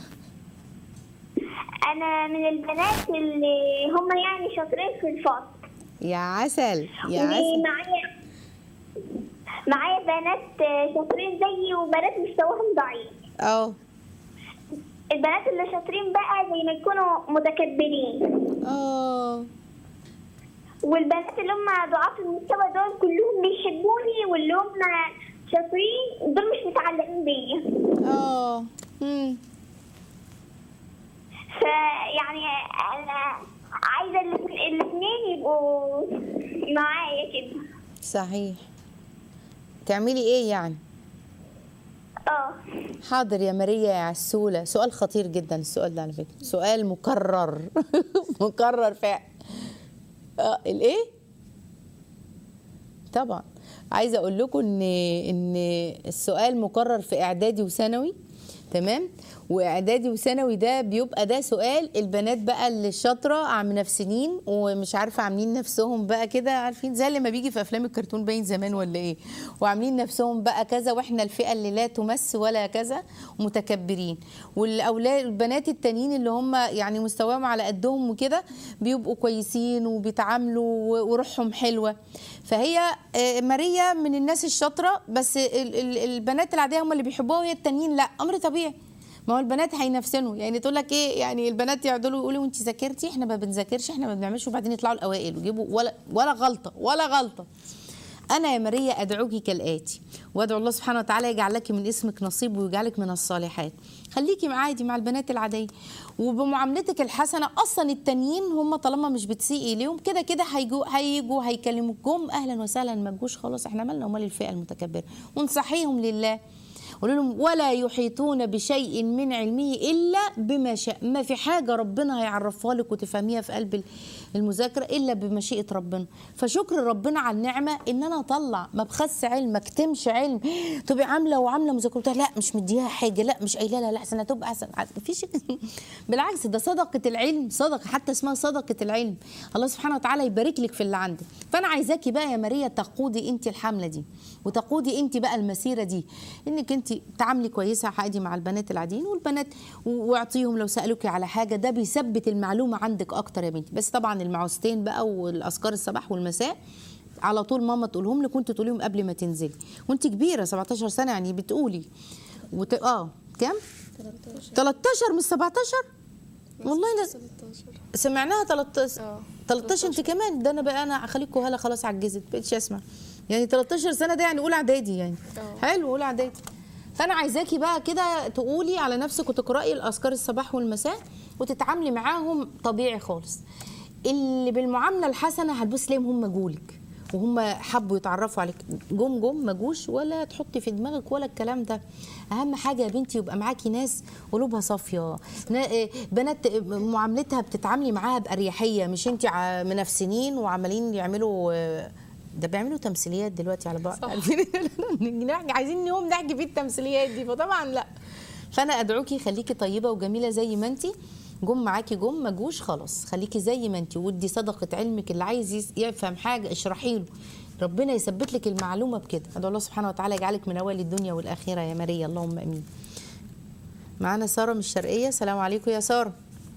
E: انا من البنات اللي هم يعني شاطرين في الفصل
B: يا عسل يا عسل
E: ومعايا معايا بنات شاطرين زيي وبنات مستواهم ضعيف
B: اه
E: البنات اللي شاطرين بقى زي ما يكونوا متكبرين
B: اه
E: والبنات اللي هم ضعاف المستوى دول كلهم بيحبوني واللي هم شاطرين دول مش متعلقين بيا
B: اه مم.
E: فيعني انا عايزه الاثنين يبقوا معايا كده
B: صحيح تعملي ايه يعني
E: اه
B: حاضر يا ماريا يا عسولة سؤال خطير جدا السؤال ده على فكرة سؤال مكرر مكرر فعلا اه الايه طبعا عايزه اقول لكم ان ان السؤال مكرر في اعدادي وثانوي تمام واعدادي وثانوي ده بيبقى ده سؤال البنات بقى اللي الشاطره عم نفسنين ومش عارفه عاملين نفسهم بقى كده عارفين زي لما بيجي في افلام الكرتون باين زمان ولا ايه وعاملين نفسهم بقى كذا واحنا الفئه اللي لا تمس ولا كذا متكبرين والاولاد البنات التانيين اللي هم يعني مستواهم على قدهم وكده بيبقوا كويسين وبيتعاملوا و- وروحهم حلوه فهي آه، ماريا من الناس الشاطره بس ال- ال- البنات العاديه هم اللي بيحبوها وهي التانيين لا امر طبيعي ما هو البنات هينفسنوا يعني تقول لك ايه يعني البنات يقعدوا له يقولوا انت ذاكرتي احنا ما بنذاكرش احنا ما بنعملش وبعدين يطلعوا الاوائل ويجيبوا ولا ولا غلطه ولا غلطه انا يا ماريا ادعوك كالاتي وادعو الله سبحانه وتعالى يجعل لك من اسمك نصيب ويجعلك من الصالحات خليكي عادي مع البنات العاديه وبمعاملتك الحسنه اصلا التانيين هم طالما مش بتسيئي ليهم كده كده هيجوا هيجوا هيكلموك جم اهلا وسهلا ما تجوش خلاص احنا مالنا ومال الفئه المتكبره ونصحيهم لله قولوا لهم ولا يحيطون بشيء من علمه الا بما شاء ما في حاجه ربنا هيعرفها لك وتفهميها في قلب المذاكره الا بمشيئه ربنا فشكر ربنا على النعمه ان انا اطلع ما بخس علم ما اكتمش علم تبقي عامله وعامله مذاكره لا مش مديها حاجه لا مش قايله لها لا احسن هتبقى احسن مفيش بالعكس ده صدقه العلم صدقه حتى اسمها صدقه العلم الله سبحانه وتعالى يبارك لك في اللي عندك فانا عايزاكي بقى يا ماريا تقودي انت الحمله دي وتقودي انت بقى المسيره دي انك انت تعاملي كويسه عادي مع البنات العاديين والبنات و- واعطيهم لو سالوكي على حاجه ده بيثبت المعلومه عندك اكتر يا بنتي بس طبعا المعوذتين بقى والاذكار الصباح والمساء على طول ماما تقولهم لك وانت تقوليهم قبل ما تنزلي وانت كبيره 17 سنه يعني بتقولي وت... اه كام 13 مش 17 والله أنا سمعناها 13
D: اه
B: 13 انت كمان ده انا بقى انا اخليكوا هلا خلاص عجزت بقتش اسمع يعني 13 سنه ده يعني اولى اعدادي يعني
D: اه.
B: حلو اولى اعدادي فانا عايزاكي بقى كده تقولي على نفسك وتقراي الاذكار الصباح والمساء وتتعاملي معاهم طبيعي خالص اللي بالمعامله الحسنه هتبص ليهم هم جولك وهم حبوا يتعرفوا عليك جم جم ما جوش ولا تحطي في دماغك ولا الكلام ده اهم حاجه يا بنتي يبقى معاكي ناس قلوبها صافيه نا- إيه، بنات معاملتها بتتعاملي معاها باريحيه مش انت ع- منافسين وعمالين يعملوا آه، ده بيعملوا تمثيليات دلوقتي على بعض عارفين نحكي- عايزين يوم نحكي فيه التمثيليات دي فطبعا لا فانا ادعوكي خليكي طيبه وجميله زي ما انت جم معاكي جم ما جوش خلاص خليكي زي ما انت ودي صدقه علمك اللي عايز يس- يفهم حاجه اشرحي له ربنا يثبت لك المعلومه بكده ادعو الله سبحانه وتعالى يجعلك من اوائل الدنيا والاخره يا ماريا اللهم امين معانا ساره من الشرقيه السلام عليكم يا ساره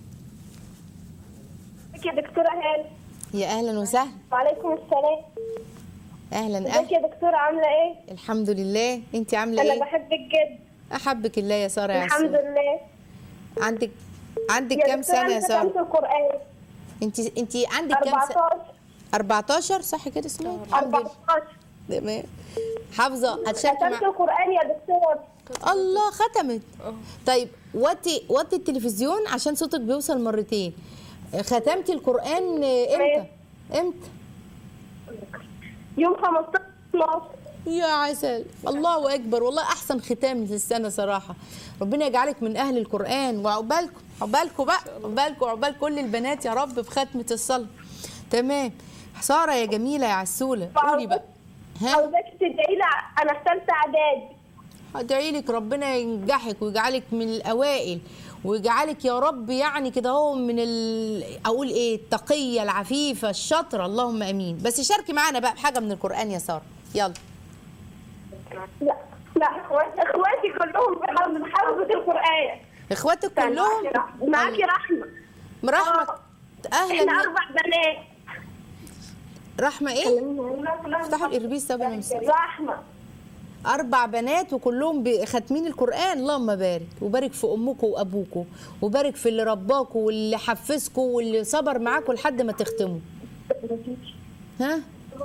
E: ازيك يا دكتورة هاني
B: يا اهلا وسهلا
E: وعليكم السلام
B: اهلا
E: ازيك
B: اهلا
E: يا دكتورة عاملة ايه؟
B: الحمد لله انت عامله
E: أنا
B: ايه
E: بحبك جدا
B: احبك الله يا ساره يا
E: الحمد
B: عسل
E: لله
B: عندك عندك
E: يا
B: كام
E: دكتورة
B: سنه يا
E: أنا
B: ساره
E: ختمت القرآن
B: انت انت عندك كام سنه
E: 14
B: 14 صح كده اسمها الحمد لله
E: 14
B: تمام حافظه هتشاركي
E: ختمت
B: مع
E: القرآن يا دكتورة
B: الله ختمت طيب وطي وطي التلفزيون عشان صوتك بيوصل مرتين ختمتي القران امتى امتى
E: يوم 15 12
B: يا عسل الله اكبر والله احسن ختام في السنه صراحه ربنا يجعلك من اهل القران وعقبالكم عقبالكم بقى عقبالكم عقبال كل البنات يا رب بختمه الصلاه تمام ساره يا جميله يا عسوله قولي بقى ها
E: عاوزاك تدعي لي أنا في ثالثة إعدادي
B: ادعي لك ربنا ينجحك ويجعلك من الاوائل ويجعلك يا رب يعني كده هو من ال... اقول ايه التقيه العفيفه الشاطره اللهم امين بس شاركي معانا بقى بحاجه من القران يا ساره يلا
E: لا لا إخواتي إخواتي كلهم بحفظ حفظة القرآن
B: اخواتك كلهم
E: معاكي رحمة. معاكي رحمة
B: رحمه
E: آه.
B: اهلا
E: احنا
B: يا-
E: أربع بنات
B: رحمه ايه افتحوا الاربيس قبل ما نمسك.
E: رحمة
B: اربع بنات وكلهم ب- ختمين القران اللهم بارك وبارك في امكم وابوكم وبارك في اللي رباكم واللي حفزكم واللي صبر معاكم لحد ما تختموا ها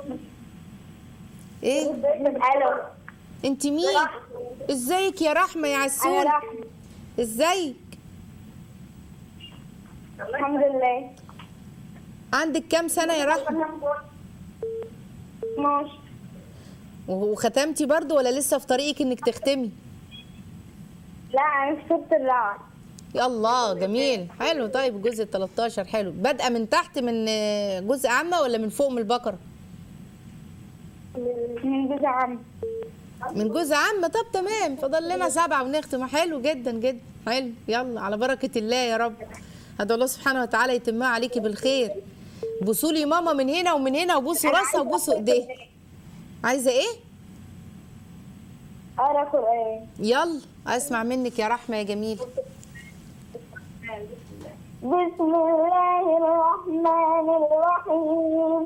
B: ايه
E: ألو
B: انت مين ازيك يا رحمه يا
E: أنا
B: عسول
E: رحمة
B: ازيك
E: الحمد لله
B: عندك كام سنه يا رحمه
E: 12
B: وختمتي برضو ولا لسه في طريقك انك تختمي
E: لا أنا في سورة الرعد
B: يا الله جميل حلو طيب الجزء ال 13 حلو بادئه من تحت من آه، جزء عامه ولا من فوق من البقره
E: من جزء عام
B: من جوز عم طب تمام فضل لنا سبعه ونختم حلو جدا جدا حلو يلا على بركه الله يا رب هذا الله سبحانه وتعالى يتمها عليكي بالخير بوسوا لي ماما من هنا ومن هنا وبوسوا راسها وبوسوا ايديها عايزه ايه
E: اقرا قران
B: يلا اسمع منك يا رحمه يا جميل
E: بسم الله الرحمن الرحيم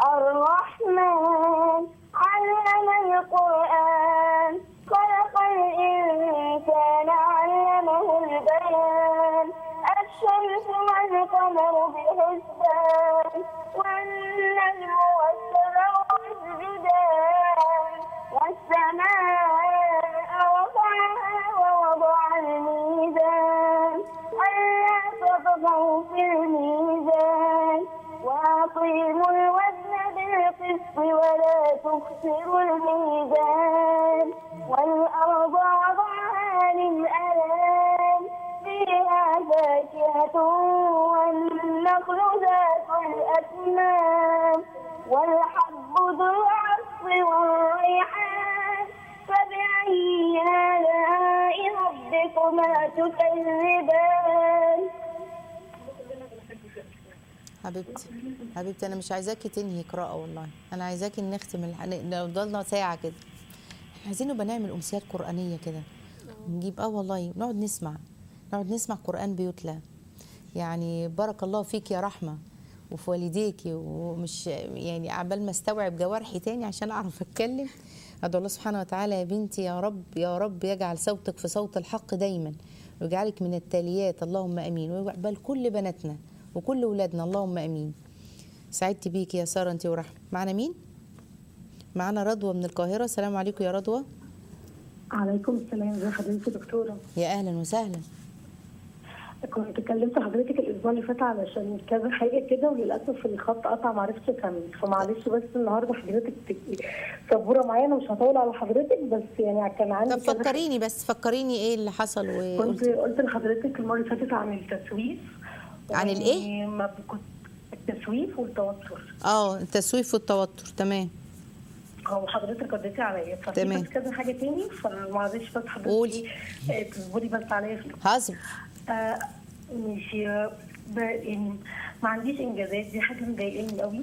E: الرحمن علم القرآن خلق الإنسان علمه البيان الشمس والقمر بحسبان والنجم والشجر يسجدان والسماء رفعها ووضع الميزان ألا تطغوا في الميزان وأقيموا الوزن بالقسط ولا تخسروا الميزان والأرض وضعها للأنام فيها فاكهة والنخل ذات الأكمام والحب ذو العصف والريحان فبأي آلاء ربكما تكذبان
B: حبيبتي حبيبتي انا مش عايزاكي تنهي قراءه والله انا عايزاكي نختم الح... لو ضلنا ساعه كده احنا عايزين نبقى نعمل امسيات قرانيه كده نجيب اه والله نقعد نسمع نقعد نسمع قران بيتلى يعني بارك الله فيك يا رحمه وفي والديكي ومش يعني عبال ما استوعب جوارحي تاني عشان اعرف اتكلم ادعو الله سبحانه وتعالى يا بنتي يا رب يا رب يجعل صوتك في صوت الحق دايما ويجعلك من التاليات اللهم امين ويقبل كل بناتنا وكل ولادنا اللهم امين سعدت بيكي يا ساره انت ورحمه معنا مين معنا رضوى من القاهره السلام عليكم يا رضوى
F: عليكم السلام ازي حضرتك يا دكتوره
B: يا اهلا وسهلا
F: كنت كلمت حضرتك الاسبوع اللي فات علشان كذا حاجه كده وللاسف الخط قطع ما عرفتش اكمل فمعلش بس النهارده حضرتك تبقي صبوره معايا انا مش هطول على حضرتك بس يعني كان عندي
B: طب
F: كذا
B: فكريني بس فكريني ايه اللي حصل
F: كنت
B: وقلت
F: قلت لحضرتك المره اللي فاتت عن التسويف
B: عن
F: يعني
B: الإيه؟
F: ما كنت التسويف والتوتر
B: اه التسويف والتوتر تمام
F: هو حضرتك رديتي عليا ففي
B: تمام.
F: بس كذا حاجه تاني فمعلش بس حضرتك
B: قولي.
F: آه، تصبري بس عليا في
B: هزم
F: آه، مش ب- يعني ما عنديش انجازات دي حاجه مضايقاني قوي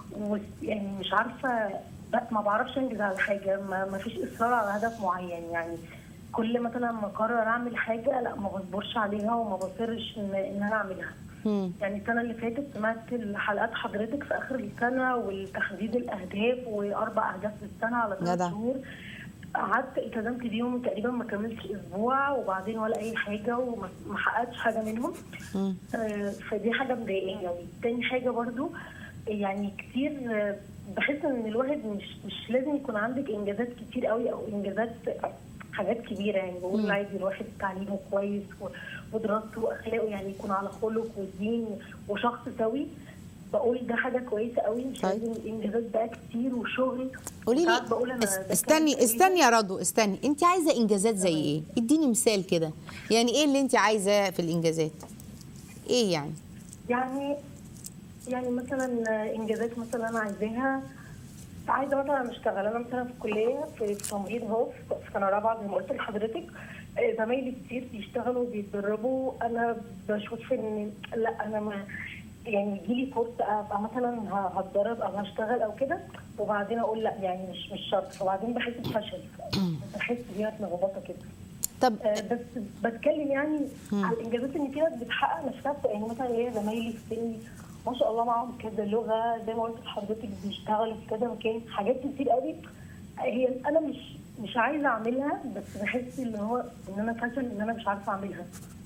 F: ويعني مش عارفه ب- ما بعرفش انجز على حاجه ما, ما فيش اصرار على هدف معين يعني كل مثلا ما اقرر اعمل حاجه لا ما بصبرش عليها وما بصرش ان, إن انا اعملها
B: مم.
F: يعني السنه اللي فاتت سمعت الحلقات حضرتك في اخر السنه والتحديد الاهداف واربع اهداف في السنه على
B: جدع.
F: ثلاث شهور قعدت التزمت بيهم تقريبا ما كملتش اسبوع وبعدين ولا اي حاجه وما ما حققتش حاجه منهم
B: مم.
F: آه، فدي حاجه مضايقاني قوي تاني حاجه برضو يعني كتير آه، بحس ان الواحد مش مش لازم يكون عندك انجازات كتير قوي او انجازات حاجات كبيره يعني بقول عادي الواحد تعليمه كويس و- ودراسته واخلاقه يعني يكون على خلق ودين وشخص سوي بقول ده حاجه كويسه قوي مش
B: طيب.
F: لازم انجازات بقى كتير وشغل
B: قولي
F: ساعات
B: لي
F: بقول أنا
B: اس-
F: ده
B: استني
F: كان
B: استني يا رضوى استني انت عايزه انجازات زي ايه اديني مثال كده يعني ايه اللي انت عايزاه في الانجازات ايه يعني
F: يعني يعني مثلا انجازات مثلا انا عايزاها عايزه مثلا اشتغل انا مثلا في الكليه في في تمريض اهو في سنه رابعه زي ما قلت لحضرتك آه، زمايلي كتير بيشتغلوا وبيتدربوا انا بشوف ان لا انا ما يعني يجيلي فرصه ابقى مثلا ه- هتدرب او هشتغل او كده وبعدين اقول لا يعني مش مش شرط فبعدين بحس بفشل بحس بيها لخبطه كده
B: طب
F: آه، بس بتكلم يعني على الانجازات ان في ناس بتحقق نفسها في- يعني مثلا ليا زمايلي في سني ما شاء الله معاهم كذا لغه زي ما قلت لحضرتك بيشتغلوا في كذا مكان حاجات كتير قوي هي انا مش مش عايزه اعملها بس بحس اللي هو ان انا فاشل ان انا مش عارفه اعملها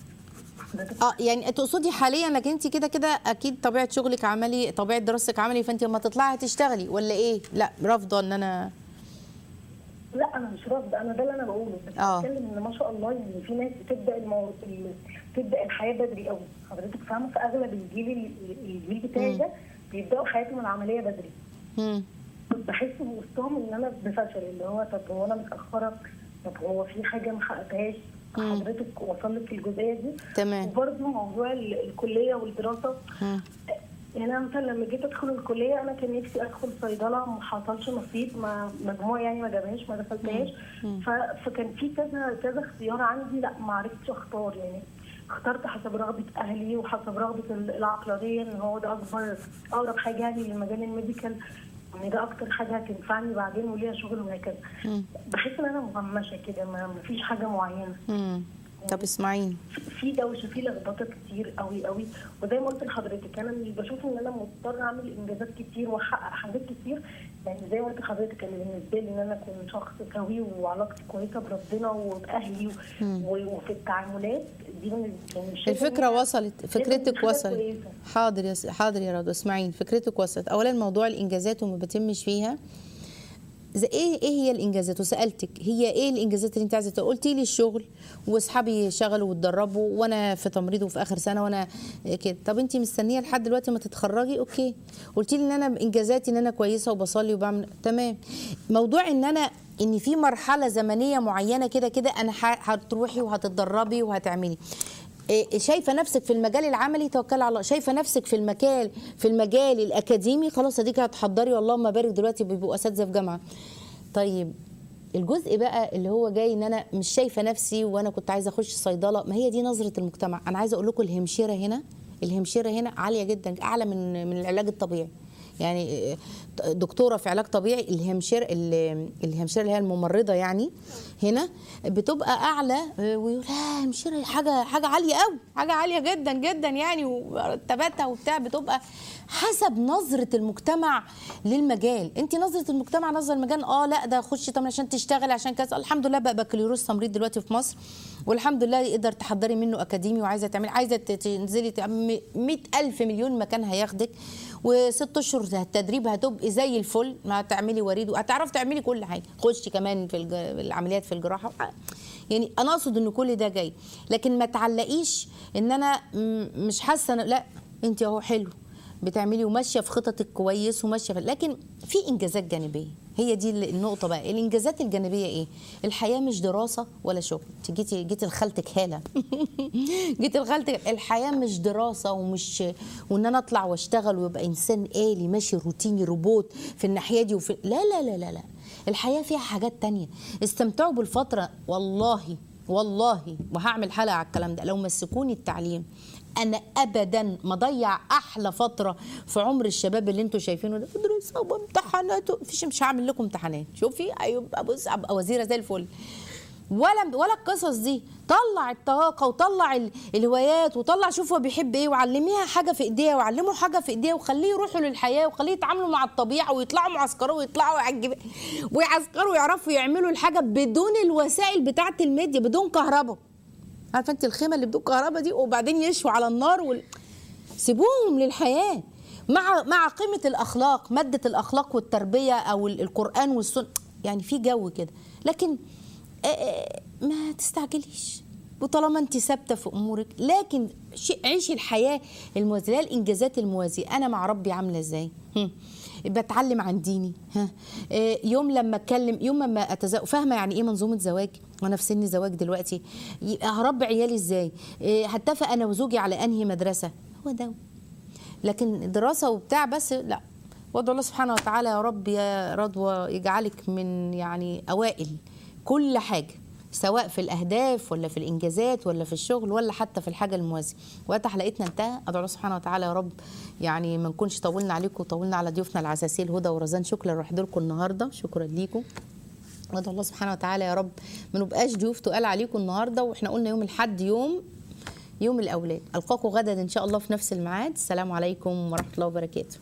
F: حضرتك
B: اه يعني تقصدي حاليا انك انت كده كده اكيد طبيعه شغلك عملي طبيعه دراستك عملي فانت لما تطلعي هتشتغلي ولا ايه لا رافضه ان انا
F: لا انا مش رافضه انا ده اللي انا بقوله بس
B: آه.
F: بتكلم ان ما شاء الله ان في ناس بتبدا المو... ال- تبدا الحياه بدري قوي حضرتك فاهمه في اغلب الجيل ال- الجيل بتاعي ده بيبداوا حياتهم العمليه بدري
B: مم.
F: بحس بوسطهم ان انا بفشل اللي هو طب هو انا متاخره طب هو في حاجه ما حققتهاش حضرتك وصل لك الجزئيه دي
B: تمام.
F: وبرده موضوع ال- الكليه والدراسه
B: مم.
F: يعني انا مثلا لما جيت ادخل الكليه انا كان نفسي ادخل صيدله ما حصلش نصيب ما مجموع يعني ما جابهاش ما دخلتهاش ف- فكان في كذا كذا اختيار عندي لا ما عرفتش اختار يعني اخترت حسب رغبه اهلي وحسب رغبه ال- العقلانيه ان هو ده اكبر اقرب حاجه يعني للمجال الميديكال ان ده اكتر حاجه هتنفعني بعدين وليها شغل وهكذا بحس ان انا مهمشه كده ما ما فيش حاجه معينه
B: مم. طب اسمعيني
F: في دوشه في لخبطه كتير قوي قوي وزي ما قلت لحضرتك انا مش بشوف ان انا مضطره اعمل انجازات كتير واحقق حاجات كتير يعني زي ما قلت لحضرتك انا بالنسبه لي ان انا اكون شخص سوي وعلاقتي كويسه بربنا وباهلي و- و- وفي التعاملات دي بالنسبه يعني مش شايفة إن
B: الفكرة
F: هي-
B: وصلت
F: لازم
B: فكرتك
F: حاجة
B: وصلت
F: كويسة.
B: حاضر يا س- حاضر يا رضوى اسمعيني فكرتك وصلت اولا موضوع الانجازات وما بتمش فيها زي ايه ايه هي الانجازات وسالتك هي ايه الانجازات اللي انت عايزه تقولي؟ قلتي لي الشغل واصحابي شغلوا واتدربوا وانا في تمريض وفي اخر سنه وانا كده طب انت مستنيه لحد دلوقتي ما تتخرجي اوكي قلتي لي ان انا انجازاتي ان انا كويسه وبصلي وبعمل تمام موضوع ان انا ان في مرحله زمنيه معينه كده كده انا ح- هتروحي وهتتدربي وهتعملي إيه، شايفه نفسك في المجال العملي توكلي على الله شايفه نفسك في المكان في المجال الاكاديمي خلاص اديك هتحضري اللهم بارك دلوقتي بيبقوا اساتذه في جامعه طيب الجزء بقى اللي هو جاي ان انا مش شايفه نفسي وانا كنت عايزه اخش صيدله ما هي دي نظره المجتمع انا عايزه اقول لكم الهمشيره هنا الهمشيره هنا عاليه جدا اعلى من من العلاج الطبيعي يعني دكتوره في علاج طبيعي الهمشير الهمشيره اللي هي الممرضه يعني هنا بتبقى اعلى ويقول لا همشيره حاجه حاجه عاليه قوي حاجه عاليه جدا جدا يعني ومرتباتها وبتاع بتبقى حسب نظره المجتمع للمجال انت نظره المجتمع نظره المجال اه لا ده خشي طب عشان تشتغلي عشان كذا الحمد لله بقى بكالوريوس تمريض دلوقتي في مصر والحمد لله يقدر تحضري منه اكاديمي وعايزه تعملي عايزه تنزلي 100000 مليون مكان هياخدك وست اشهر التدريب هتبقي زي الفل ما هتعملي وريد وهتعرفي تعملي كل حاجه خشي كمان في الج- العمليات في الجراحه يعني انا اقصد ان كل ده جاي لكن ما تعلقيش ان انا م- مش حاسه أنا- لا انت اهو حلو بتعملي وماشيه في خططك كويس وماشيه في لكن في انجازات جانبيه هي دي ال- النقطه بقى الانجازات الجانبيه ايه الحياه مش دراسه ولا شغل انت جيتي جيتي لخالتك هاله جيتي لخالتك الحياه مش دراسه ومش وان انا اطلع واشتغل ويبقى انسان آلي ماشي روتيني روبوت في الناحيه دي وفي لا لا لا لا لا الحياه فيها حاجات تانية استمتعوا بالفتره والله والله وهعمل حلقه على الكلام ده لو مسكوني التعليم انا ابدا ما ضيع احلى فتره في عمر الشباب اللي انتوا شايفينه ده ادرس وامتحانات مفيش مش هعمل لكم امتحانات شوفي هيبقى بص ابقى وزيره زي الفل ولا ولا القصص دي طلع الطاقه وطلع ال- الهوايات وطلع شوف هو بيحب ايه وعلميها حاجه في ايديها وعلمه حاجه في ايديها وخليه يروحوا للحياه وخليه يتعاملوا مع الطبيعه ويطلعوا معسكروا ويطلعوا على الجبال ويعسكروا ويعرفوا يعملوا الحاجه بدون الوسائل بتاعه الميديا بدون كهرباء عارفه انت الخيمه اللي بدون كهرباء دي وبعدين يشوا على النار وال... سيبوهم للحياه مع مع قيمه الاخلاق ماده الاخلاق والتربيه او ال- القران والسنه يعني في جو كده لكن آه، آه، ما تستعجليش وطالما انت ثابته في امورك لكن شي- عيشي الحياه الموازيه لا الانجازات الموازيه انا مع ربي عامله ازاي هم. بتعلم عن ديني ها آه، يوم لما اتكلم يوم لما اتزوج فاهمه يعني ايه منظومه زواج وانا في سن زواج دلوقتي يبقى هربي عيالي ازاي آه، هتفق انا وزوجي على انهي مدرسه هو ده لكن دراسه وبتاع بس لا وادعو الله سبحانه وتعالى يا رب يا رضوى يجعلك من يعني اوائل كل حاجه سواء في الاهداف ولا في الانجازات ولا في الشغل ولا حتى في الحاجه الموازيه وقت حلقتنا انتهى ادعو الله سبحانه وتعالى يا رب يعني ما نكونش طولنا عليكم وطولنا على ضيوفنا العساسيل هدى ورزان شكرا لحضوركم النهارده شكرا ليكم وادعو الله سبحانه وتعالى يا رب ما نبقاش ضيوف تقال عليكم النهارده واحنا قلنا يوم الحد يوم يوم الاولاد القاكم غدا ان شاء الله في نفس الميعاد السلام عليكم ورحمه الله وبركاته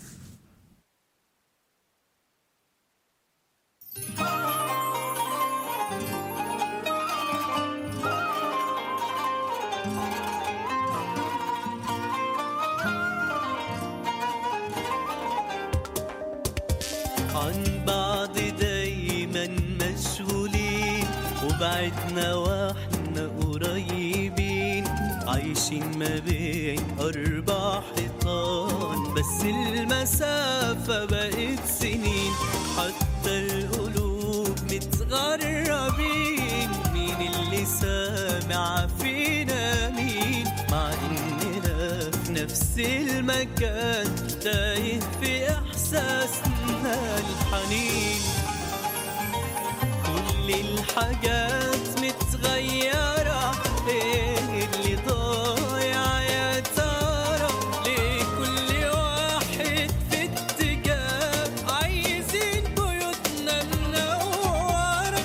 A: عن بعض دايما مشغولين وبعدنا واحنا قريبين عايشين ما بين أربع حيطان بس المسافة بقت سنين حتى القلوب متغربين مين اللي سامع فينا مين مع إننا في نفس المكان تايه في إحساسنا الحنين كل الحاجات